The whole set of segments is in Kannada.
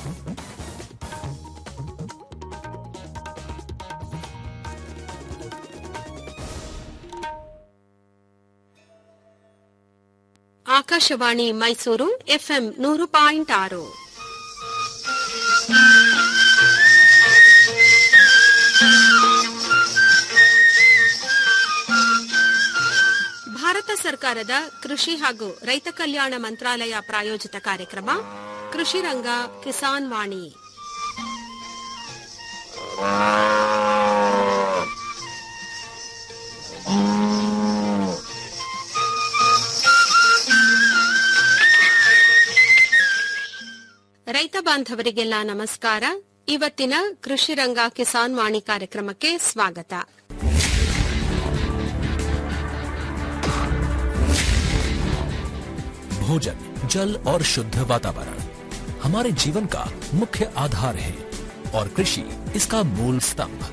ಆಕಾಶವಾಣಿ ಮೈಸೂರು ಎಫ್ಎಂ ನೂರು ಪಾಯಿಂಟ್ ಆರು ಭಾರತ ಸರ್ಕಾರದ ಕೃಷಿ ಹಾಗೂ ರೈತ ಕಲ್ಯಾಣ ಮಂತ್ರಾಲಯ ಪ್ರಾಯೋಜಿತ ಕಾರ್ಯಕ್ರಮ ಕೃಷಿ ರಂಗ ಕಿಸಾನ್ ವಾಣಿ ರೈತ ಬಾಂಧವರಿಗೆಲ್ಲ ನಮಸ್ಕಾರ ಇವತ್ತಿನ ಕೃಷಿ ರಂಗ ಕಿಸಾನ್ ವಾಣಿ ಕಾರ್ಯಕ್ರಮಕ್ಕೆ ಸ್ವಾಗತ भोजन जल और शुद्ध वातावरण हमारे जीवन का मुख्य आधार है और कृषि इसका मूल स्तंभ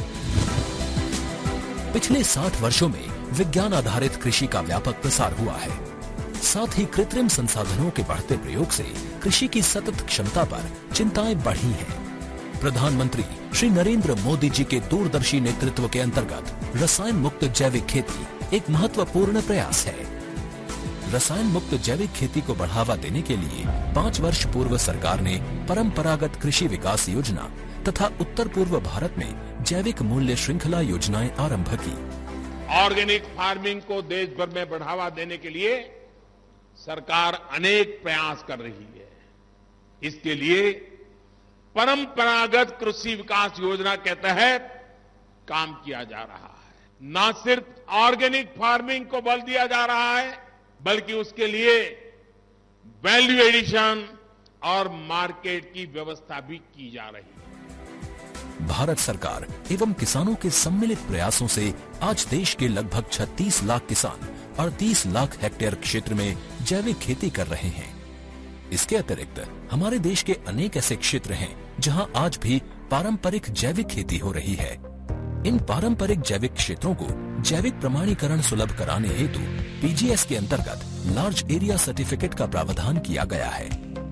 पिछले 60 वर्षों में विज्ञान आधारित कृषि का व्यापक प्रसार हुआ है साथ ही कृत्रिम संसाधनों के बढ़ते प्रयोग से कृषि की सतत क्षमता पर चिंताएं बढ़ी हैं। प्रधानमंत्री श्री नरेंद्र मोदी जी के दूरदर्शी नेतृत्व के अंतर्गत रसायन मुक्त जैविक खेती एक महत्वपूर्ण प्रयास है रसायन मुक्त जैविक खेती को बढ़ावा देने के लिए पाँच वर्ष पूर्व सरकार ने परंपरागत कृषि विकास योजना तथा उत्तर पूर्व भारत में जैविक मूल्य श्रृंखला योजनाएं आरंभ की ऑर्गेनिक फार्मिंग को देश भर में बढ़ावा देने के लिए सरकार अनेक प्रयास कर रही है इसके लिए परंपरागत कृषि विकास योजना के तहत काम किया जा रहा है न सिर्फ ऑर्गेनिक फार्मिंग को बल दिया जा रहा है बल्कि उसके लिए वैल्यू एडिशन और मार्केट की व्यवस्था भी की जा रही है भारत सरकार एवं किसानों के सम्मिलित प्रयासों से आज देश के लगभग 36 लाख किसान 38 लाख हेक्टेयर क्षेत्र में जैविक खेती कर रहे हैं इसके अतिरिक्त हमारे देश के अनेक ऐसे क्षेत्र हैं जहां आज भी पारंपरिक जैविक खेती हो रही है इन पारंपरिक जैविक क्षेत्रों को जैविक प्रमाणीकरण सुलभ कराने हेतु पीजीएस के अंतर्गत लार्ज एरिया सर्टिफिकेट का प्रावधान किया गया है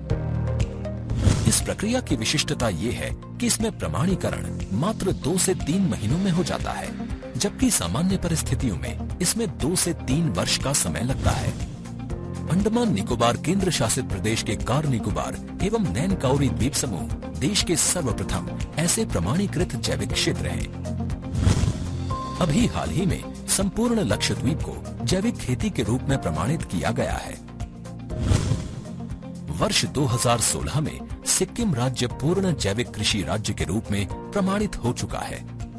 इस प्रक्रिया की विशिष्टता ये है कि इसमें प्रमाणीकरण मात्र दो से तीन महीनों में हो जाता है जबकि सामान्य परिस्थितियों में इसमें दो से तीन वर्ष का समय लगता है अंडमान निकोबार केंद्र शासित प्रदेश के कार निकोबार एवं नैन काउरी द्वीप समूह देश के सर्वप्रथम ऐसे प्रमाणीकृत जैविक क्षेत्र हैं अभी हाल ही में संपूर्ण लक्षद्वीप को जैविक खेती के रूप में प्रमाणित किया गया है वर्ष 2016 में सिक्किम राज्य पूर्ण जैविक कृषि राज्य के रूप में प्रमाणित हो चुका है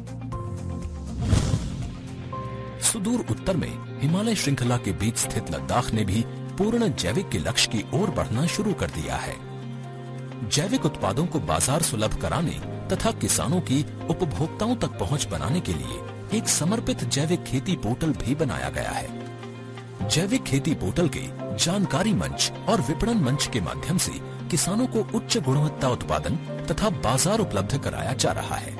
सुदूर उत्तर में हिमालय श्रृंखला के बीच स्थित लद्दाख ने भी पूर्ण जैविक के लक्ष्य की ओर बढ़ना शुरू कर दिया है जैविक उत्पादों को बाजार सुलभ कराने तथा किसानों की उपभोक्ताओं तक पहुंच बनाने के लिए एक समर्पित जैविक खेती पोर्टल भी बनाया गया है जैविक खेती पोर्टल के जानकारी मंच और विपणन मंच के माध्यम से किसानों को उच्च गुणवत्ता उत्पादन तथा बाजार उपलब्ध कराया जा रहा है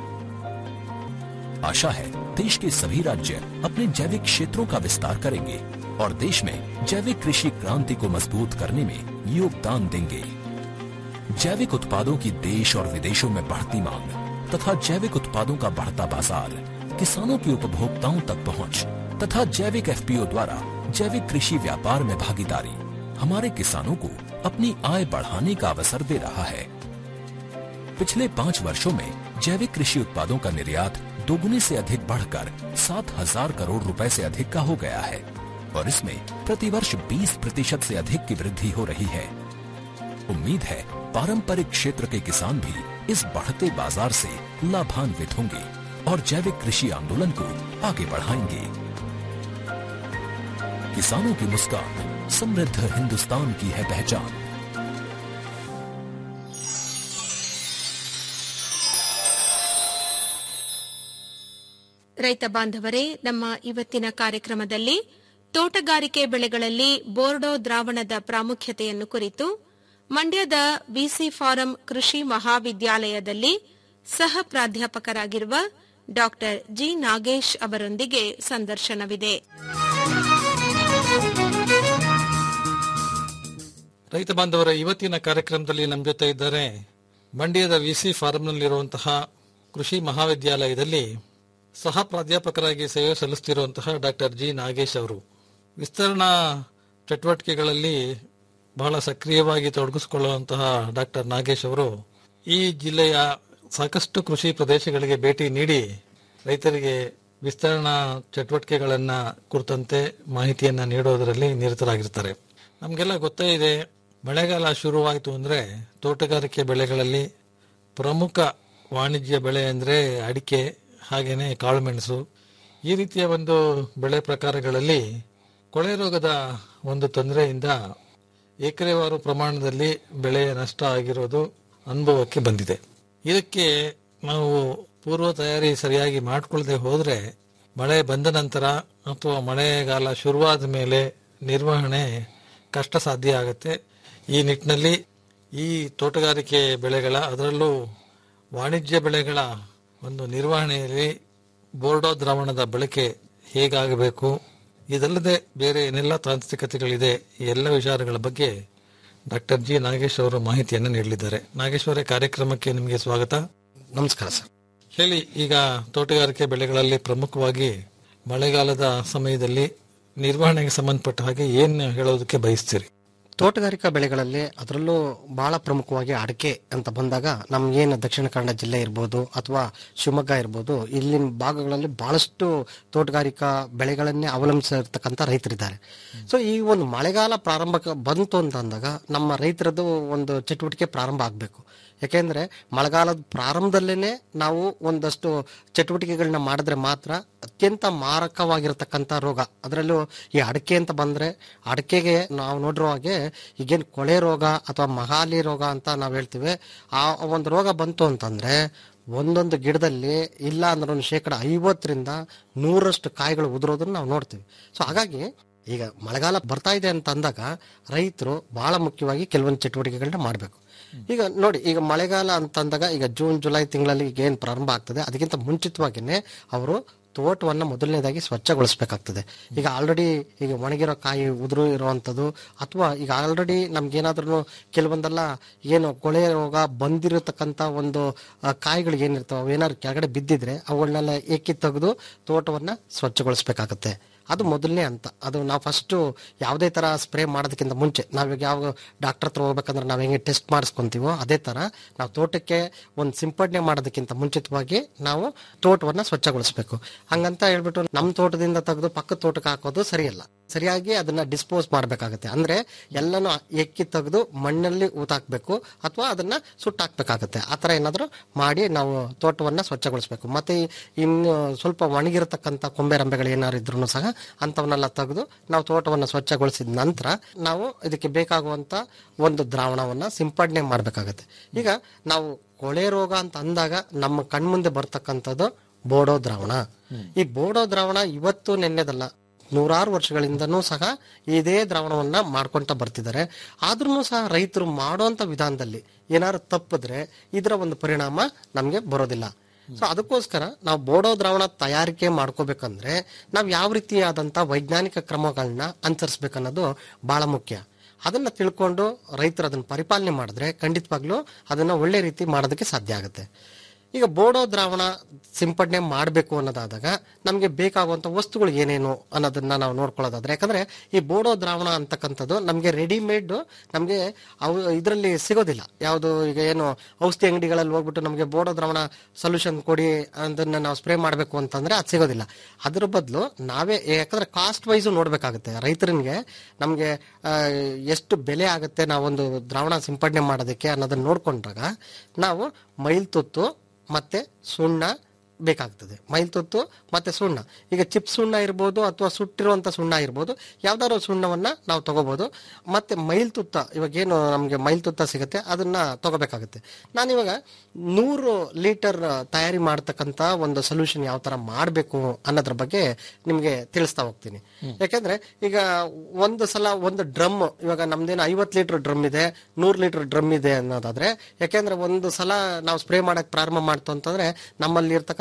आशा है देश के सभी राज्य अपने जैविक क्षेत्रों का विस्तार करेंगे और देश में जैविक कृषि क्रांति को मजबूत करने में योगदान देंगे जैविक उत्पादों की देश और विदेशों में बढ़ती मांग तथा जैविक उत्पादों का बढ़ता बाजार किसानों की उपभोक्ताओं तक पहुंच तथा जैविक एफपीओ द्वारा जैविक कृषि व्यापार में भागीदारी हमारे किसानों को अपनी आय बढ़ाने का अवसर दे रहा है पिछले पाँच वर्षों में जैविक कृषि उत्पादों का निर्यात दोगुने से अधिक बढ़कर सात हजार करोड़ रुपए से अधिक का हो गया है और इसमें प्रतिवर्ष 20 प्रतिशत से अधिक की वृद्धि हो रही है उम्मीद है पारंपरिक क्षेत्र के किसान भी इस बढ़ते बाजार से लाभान्वित होंगे और जैविक कृषि आंदोलन को आगे बढ़ाएंगे किसानों की मुस्कान समृद्ध हिंदुस्तान की है पहचान ರೈತ ಬಾಂಧವರೇ ನಮ್ಮ ಇವತ್ತಿನ ಕಾರ್ಯಕ್ರಮದಲ್ಲಿ ತೋಟಗಾರಿಕೆ ಬೆಳೆಗಳಲ್ಲಿ ಬೋರ್ಡೋ ದ್ರಾವಣದ ಪ್ರಾಮುಖ್ಯತೆಯನ್ನು ಕುರಿತು ಮಂಡ್ಯದ ಬಿಸಿ ಫಾರಂ ಕೃಷಿ ಮಹಾವಿದ್ಯಾಲಯದಲ್ಲಿ ಸಹ ಪ್ರಾಧ್ಯಾಪಕರಾಗಿರುವ ಡಾ ಜಿ ನಾಗೇಶ್ ಅವರೊಂದಿಗೆ ಸಂದರ್ಶನವಿದೆ ರೈತ ಬಾಂಧವರ ಇವತ್ತಿನ ಕಾರ್ಯಕ್ರಮದಲ್ಲಿ ನಮ್ಮ ಜೊತೆ ಇದ್ದಾರೆ ಮಂಡ್ಯದ ವಿಸಿ ಫಾರಂನಲ್ಲಿರುವಂತಹ ಕೃಷಿ ಮಹಾವಿದ್ಯಾಲಯದಲ್ಲಿ ಸಹ ಪ್ರಾಧ್ಯಾಪಕರಾಗಿ ಸೇವೆ ಸಲ್ಲಿಸುತ್ತಿರುವಂತಹ ಡಾಕ್ಟರ್ ಜಿ ನಾಗೇಶ್ ಅವರು ವಿಸ್ತರಣಾ ಚಟುವಟಿಕೆಗಳಲ್ಲಿ ಬಹಳ ಸಕ್ರಿಯವಾಗಿ ತೊಡಗಿಸಿಕೊಳ್ಳುವಂತಹ ಡಾಕ್ಟರ್ ನಾಗೇಶ್ ಅವರು ಈ ಜಿಲ್ಲೆಯ ಸಾಕಷ್ಟು ಕೃಷಿ ಪ್ರದೇಶಗಳಿಗೆ ಭೇಟಿ ನೀಡಿ ರೈತರಿಗೆ ವಿಸ್ತರಣಾ ಚಟುವಟಿಕೆಗಳನ್ನ ಕುರಿತಂತೆ ಮಾಹಿತಿಯನ್ನ ನೀಡೋದರಲ್ಲಿ ನಿರತರಾಗಿರ್ತಾರೆ ನಮಗೆಲ್ಲ ಗೊತ್ತೇ ಇದೆ ಮಳೆಗಾಲ ಶುರುವಾಯಿತು ಅಂದ್ರೆ ತೋಟಗಾರಿಕೆ ಬೆಳೆಗಳಲ್ಲಿ ಪ್ರಮುಖ ವಾಣಿಜ್ಯ ಬೆಳೆ ಅಂದ್ರೆ ಅಡಿಕೆ ಹಾಗೇನೆ ಕಾಳುಮೆಣಸು ಈ ರೀತಿಯ ಒಂದು ಬೆಳೆ ಪ್ರಕಾರಗಳಲ್ಲಿ ಕೊಳೆ ರೋಗದ ಒಂದು ತೊಂದರೆಯಿಂದ ಎಕರೆವಾರು ಪ್ರಮಾಣದಲ್ಲಿ ಬೆಳೆಯ ನಷ್ಟ ಆಗಿರೋದು ಅನುಭವಕ್ಕೆ ಬಂದಿದೆ ಇದಕ್ಕೆ ನಾವು ಪೂರ್ವ ತಯಾರಿ ಸರಿಯಾಗಿ ಮಾಡಿಕೊಳ್ಳದೆ ಹೋದ್ರೆ ಮಳೆ ಬಂದ ನಂತರ ಅಥವಾ ಮಳೆಗಾಲ ಶುರುವಾದ ಮೇಲೆ ನಿರ್ವಹಣೆ ಕಷ್ಟ ಸಾಧ್ಯ ಆಗುತ್ತೆ ಈ ನಿಟ್ಟಿನಲ್ಲಿ ಈ ತೋಟಗಾರಿಕೆ ಬೆಳೆಗಳ ಅದರಲ್ಲೂ ವಾಣಿಜ್ಯ ಬೆಳೆಗಳ ಒಂದು ನಿರ್ವಹಣೆಯಲ್ಲಿ ಬೋರ್ಡೋ ದ್ರಾವಣದ ಬಳಕೆ ಹೇಗಾಗಬೇಕು ಇದಲ್ಲದೆ ಬೇರೆ ಏನೆಲ್ಲ ತಾಂತ್ರಿಕತೆಗಳಿದೆ ಈ ಎಲ್ಲ ವಿಚಾರಗಳ ಬಗ್ಗೆ ಡಾಕ್ಟರ್ ಜಿ ನಾಗೇಶ್ ಅವರು ಮಾಹಿತಿಯನ್ನು ನೀಡಲಿದ್ದಾರೆ ನಾಗೇಶ್ ಅವರೇ ಕಾರ್ಯಕ್ರಮಕ್ಕೆ ನಿಮಗೆ ಸ್ವಾಗತ ನಮಸ್ಕಾರ ಸರ್ ಹೇಳಿ ಈಗ ತೋಟಗಾರಿಕೆ ಬೆಳೆಗಳಲ್ಲಿ ಪ್ರಮುಖವಾಗಿ ಮಳೆಗಾಲದ ಸಮಯದಲ್ಲಿ ನಿರ್ವಹಣೆಗೆ ಸಂಬಂಧಪಟ್ಟ ಹಾಗೆ ಏನ್ ಹೇಳೋದಕ್ಕೆ ಬಯಸ್ತೀರಿ ತೋಟಗಾರಿಕಾ ಬೆಳೆಗಳಲ್ಲಿ ಅದರಲ್ಲೂ ಬಹಳ ಪ್ರಮುಖವಾಗಿ ಅಡಿಕೆ ಅಂತ ಬಂದಾಗ ನಮ್ಗೇನು ದಕ್ಷಿಣ ಕನ್ನಡ ಜಿಲ್ಲೆ ಇರ್ಬೋದು ಅಥವಾ ಶಿವಮೊಗ್ಗ ಇರ್ಬೋದು ಇಲ್ಲಿನ ಭಾಗಗಳಲ್ಲಿ ಬಹಳಷ್ಟು ತೋಟಗಾರಿಕಾ ಬೆಳೆಗಳನ್ನೇ ಅವಲಂಬಿಸಿರ್ತಕ್ಕಂಥ ರೈತರಿದ್ದಾರೆ ಸೊ ಈ ಒಂದು ಮಳೆಗಾಲ ಪ್ರಾರಂಭ ಬಂತು ಅಂತ ಅಂದಾಗ ನಮ್ಮ ರೈತರದ್ದು ಒಂದು ಚಟುವಟಿಕೆ ಪ್ರಾರಂಭ ಆಗಬೇಕು ಯಾಕೆಂದ್ರೆ ಮಳೆಗಾಲದ ಪ್ರಾರಂಭದಲ್ಲೇನೆ ನಾವು ಒಂದಷ್ಟು ಚಟುವಟಿಕೆಗಳನ್ನ ಮಾಡಿದ್ರೆ ಮಾತ್ರ ಅತ್ಯಂತ ಮಾರಕವಾಗಿರತಕ್ಕಂಥ ರೋಗ ಅದರಲ್ಲೂ ಈ ಅಡಿಕೆ ಅಂತ ಬಂದ್ರೆ ಅಡಿಕೆಗೆ ನಾವು ನೋಡಿರೋ ಹಾಗೆ ಈಗೇನು ಕೊಳೆ ರೋಗ ಅಥವಾ ಮಹಾಲಿ ರೋಗ ಅಂತ ನಾವು ಹೇಳ್ತೀವಿ ಆ ಒಂದು ರೋಗ ಬಂತು ಅಂತಂದ್ರೆ ಒಂದೊಂದು ಗಿಡದಲ್ಲಿ ಇಲ್ಲ ಅಂದ್ರೆ ಒಂದು ಶೇಕಡ ಐವತ್ತರಿಂದ ನೂರಷ್ಟು ಕಾಯಿಗಳು ಉದುರೋದನ್ನ ನಾವು ನೋಡ್ತೀವಿ ಸೊ ಹಾಗಾಗಿ ಈಗ ಮಳೆಗಾಲ ಬರ್ತಾ ಇದೆ ಅಂತ ಅಂದಾಗ ರೈತರು ಬಹಳ ಮುಖ್ಯವಾಗಿ ಕೆಲವೊಂದು ಚಟುವಟಿಕೆಗಳನ್ನ ಮಾಡಬೇಕು ಈಗ ನೋಡಿ ಈಗ ಮಳೆಗಾಲ ಅಂತ ಅಂದಾಗ ಈಗ ಜೂನ್ ಜುಲೈ ತಿಂಗಳಲ್ಲಿ ಈಗ ಏನ್ ಪ್ರಾರಂಭ ಆಗ್ತದೆ ಅದಕ್ಕಿಂತ ಮುಂಚಿತವಾಗಿನೇ ಅವರು ತೋಟವನ್ನ ಮೊದಲನೇದಾಗಿ ಸ್ವಚ್ಛಗೊಳಿಸ್ಬೇಕಾಗ್ತದೆ ಈಗ ಆಲ್ರೆಡಿ ಈಗ ಒಣಗಿರೋ ಕಾಯಿ ಉದುರು ಇರುವಂತದ್ದು ಅಥವಾ ಈಗ ಆಲ್ರೆಡಿ ನಮ್ಗೇನಾದ್ರೂ ಕೆಲವೊಂದೆಲ್ಲ ಏನು ಕೊಳೆ ರೋಗ ಬಂದಿರತಕ್ಕಂತ ಒಂದು ಆ, ಕಾಯಿಗಳು ಏನಿರ್ತಾವ ಅವೇನಾದ್ರು ಕೆಳಗಡೆ ಬಿದ್ದಿದ್ರೆ ಅವುಗಳನ್ನೆಲ್ಲ ಏಕಿ ತೆಗೆದು ತೋಟವನ್ನ ಸ್ವಚ್ಛಗೊಳಿಸ್ಬೇಕಾಗತ್ತೆ ಅದು ಮೊದಲನೇ ಹಂತ ಅದು ನಾವು ಫಸ್ಟ್ ಯಾವುದೇ ತರ ಸ್ಪ್ರೇ ಮಾಡೋದಕ್ಕಿಂತ ಮುಂಚೆ ನಾವೀಗ ಯಾವ ಡಾಕ್ಟರ್ ಹತ್ರ ಹೋಗ್ಬೇಕಂದ್ರೆ ನಾವು ಹೆಂಗೆ ಟೆಸ್ಟ್ ಮಾಡಿಸ್ಕೊಂತೀವೋ ಅದೇ ತರ ನಾವು ತೋಟಕ್ಕೆ ಒಂದು ಸಿಂಪಡಣೆ ಮಾಡೋದಕ್ಕಿಂತ ಮುಂಚಿತವಾಗಿ ನಾವು ತೋಟವನ್ನ ಸ್ವಚ್ಛಗೊಳಿಸ್ಬೇಕು ಹಂಗಂತ ಹೇಳ್ಬಿಟ್ಟು ನಮ್ಮ ತೋಟದಿಂದ ತೆಗೆದು ಪಕ್ಕದ ತೋಟಕ್ಕೆ ಹಾಕೋದು ಸರಿಯಲ್ಲ ಸರಿಯಾಗಿ ಅದನ್ನ ಡಿಸ್ಪೋಸ್ ಮಾಡಬೇಕಾಗತ್ತೆ ಅಂದ್ರೆ ಎಲ್ಲನೂ ಎಕ್ಕಿ ತೆಗೆದು ಮಣ್ಣಲ್ಲಿ ಊತಾಕ್ಬೇಕು ಅಥವಾ ಅದನ್ನ ಸುಟ್ಟಾಕ್ಬೇಕಾಗತ್ತೆ ಆ ತರ ಏನಾದ್ರು ಮಾಡಿ ನಾವು ತೋಟವನ್ನ ಸ್ವಚ್ಛಗೊಳಿಸ್ಬೇಕು ಮತ್ತೆ ಈ- ಇನ್ನು ಸ್ವಲ್ಪ ಒಣಗಿರತಕ್ಕಂತ ಕೊಂಬೆ ರಂಬೆಗಳು ಏನಾದ್ರು ಇದ್ರು ಸಹ ಅಂತವನ್ನೆಲ್ಲ ತೆಗೆದು ನಾವು ತೋಟವನ್ನ ಸ್ವಚ್ಛಗೊಳಿಸಿದ ನಂತರ ನಾವು ಇದಕ್ಕೆ ಬೇಕಾಗುವಂತ ಒಂದು ದ್ರಾವಣವನ್ನ ಸಿಂಪಡಣೆ ಮಾಡ್ಬೇಕಾಗತ್ತೆ ಈಗ ನಾವು ಕೊಳೆ ರೋಗ ಅಂತ ಅಂದಾಗ ನಮ್ಮ ಕಣ್ಮುಂದೆ ಬರ್ತಕ್ಕಂಥದ್ದು ಬೋಡೋ ದ್ರಾವಣ ಈ ಬೋಡೋ ದ್ರಾವಣ ಇವತ್ತು ನೆನ್ನೆದಲ್ಲ ನೂರಾರು ವರ್ಷಗಳಿಂದನೂ ಸಹ ಇದೇ ದ್ರಾವಣವನ್ನ ಮಾಡ್ಕೊಂತ ಬರ್ತಿದ್ದಾರೆ ಆದ್ರೂ ಸಹ ರೈತರು ಮಾಡುವಂತ ವಿಧಾನದಲ್ಲಿ ಏನಾದ್ರು ತಪ್ಪಿದ್ರೆ ಇದರ ಒಂದು ಪರಿಣಾಮ ನಮ್ಗೆ ಬರೋದಿಲ್ಲ ಸೊ ಅದಕ್ಕೋಸ್ಕರ ನಾವು ಬೋಡೋ ದ್ರಾವಣ ತಯಾರಿಕೆ ಮಾಡ್ಕೋಬೇಕಂದ್ರೆ ನಾವು ಯಾವ ರೀತಿಯಾದಂತ ವೈಜ್ಞಾನಿಕ ಕ್ರಮಗಳನ್ನ ಅನುಸರಿಸ್ಬೇಕನ್ನೋದು ಬಹಳ ಮುಖ್ಯ ಅದನ್ನ ತಿಳ್ಕೊಂಡು ರೈತರು ಅದನ್ನ ಪರಿಪಾಲನೆ ಮಾಡಿದ್ರೆ ಖಂಡಿತವಾಗ್ಲೂ ಅದನ್ನ ಒಳ್ಳೆ ರೀತಿ ಮಾಡೋದಕ್ಕೆ ಸಾಧ್ಯ ಆಗುತ್ತೆ ಈಗ ಬೋಡೋ ದ್ರಾವಣ ಸಿಂಪಡಣೆ ಮಾಡಬೇಕು ಅನ್ನೋದಾದಾಗ ನಮಗೆ ಬೇಕಾಗುವಂತ ವಸ್ತುಗಳು ಏನೇನು ಅನ್ನೋದನ್ನ ನಾವು ನೋಡ್ಕೊಳ್ಳೋದಾದ್ರೆ ಯಾಕಂದ್ರೆ ಈ ಬೋಡೋ ದ್ರಾವಣ ಅಂತಕ್ಕಂಥದ್ದು ನಮಗೆ ರೆಡಿಮೇಡ್ ನಮಗೆ ಅವು ಇದರಲ್ಲಿ ಸಿಗೋದಿಲ್ಲ ಯಾವುದು ಈಗ ಏನು ಔಷಧಿ ಅಂಗಡಿಗಳಲ್ಲಿ ಹೋಗ್ಬಿಟ್ಟು ನಮಗೆ ಬೋಡೋ ದ್ರಾವಣ ಸೊಲ್ಯೂಷನ್ ಕೊಡಿ ಅದನ್ನ ನಾವು ಸ್ಪ್ರೇ ಮಾಡಬೇಕು ಅಂತಂದ್ರೆ ಅದು ಸಿಗೋದಿಲ್ಲ ಅದ್ರ ಬದಲು ನಾವೇ ಯಾಕಂದ್ರೆ ಕಾಸ್ಟ್ ವೈಸು ನೋಡ್ಬೇಕಾಗುತ್ತೆ ರೈತರಿಗೆ ನಮಗೆ ಎಷ್ಟು ಬೆಲೆ ಆಗುತ್ತೆ ನಾವೊಂದು ದ್ರಾವಣ ಸಿಂಪಡಣೆ ಮಾಡೋದಕ್ಕೆ ಅನ್ನೋದನ್ನ ನೋಡ್ಕೊಂಡಾಗ ನಾವು ಮೈಲ್ತುತ್ತು ಮತ್ತೆ ಸುಣ್ಣ ಬೇಕಾಗ್ತದೆ ಮೈಲ್ತುತ್ತು ಮತ್ತೆ ಸುಣ್ಣ ಈಗ ಚಿಪ್ ಸುಣ್ಣ ಇರ್ಬೋದು ಅಥವಾ ಸುಟ್ಟಿರುವಂತ ಸುಣ್ಣ ಇರ್ಬೋದು ಯಾವ್ದಾದ್ರು ಸುಣ್ಣವನ್ನ ನಾವು ತಗೋಬಹುದು ಮತ್ತೆ ಮೈಲ್ತುತ್ತ ಇವಾಗ ಏನು ನಮಗೆ ಮೈಲ್ತುತ್ತ ಸಿಗುತ್ತೆ ಅದನ್ನ ತಗೋಬೇಕಾಗುತ್ತೆ ನಾನಿವಾಗ ನೂರು ಲೀಟರ್ ತಯಾರಿ ಮಾಡ್ತಕ್ಕಂತ ಒಂದು ಸೊಲ್ಯೂಷನ್ ಯಾವ ತರ ಮಾಡಬೇಕು ಅನ್ನೋದ್ರ ಬಗ್ಗೆ ನಿಮ್ಗೆ ತಿಳಿಸ್ತಾ ಹೋಗ್ತೀನಿ ಯಾಕಂದ್ರೆ ಈಗ ಒಂದು ಸಲ ಒಂದು ಡ್ರಮ್ ಇವಾಗ ನಮ್ದೇನು ಐವತ್ತು ಲೀಟರ್ ಡ್ರಮ್ ಇದೆ ನೂರು ಲೀಟರ್ ಡ್ರಮ್ ಇದೆ ಅನ್ನೋದಾದ್ರೆ ಯಾಕೆಂದ್ರೆ ಒಂದು ಸಲ ನಾವು ಸ್ಪ್ರೇ ಮಾಡಕ್ ಪ್ರಾರಂಭ ಮಾಡ್ತು ಅಂತಂದ್ರೆ ನಮ್ಮಲ್ಲಿ ಇರ್ತಕ್ಕಂಥ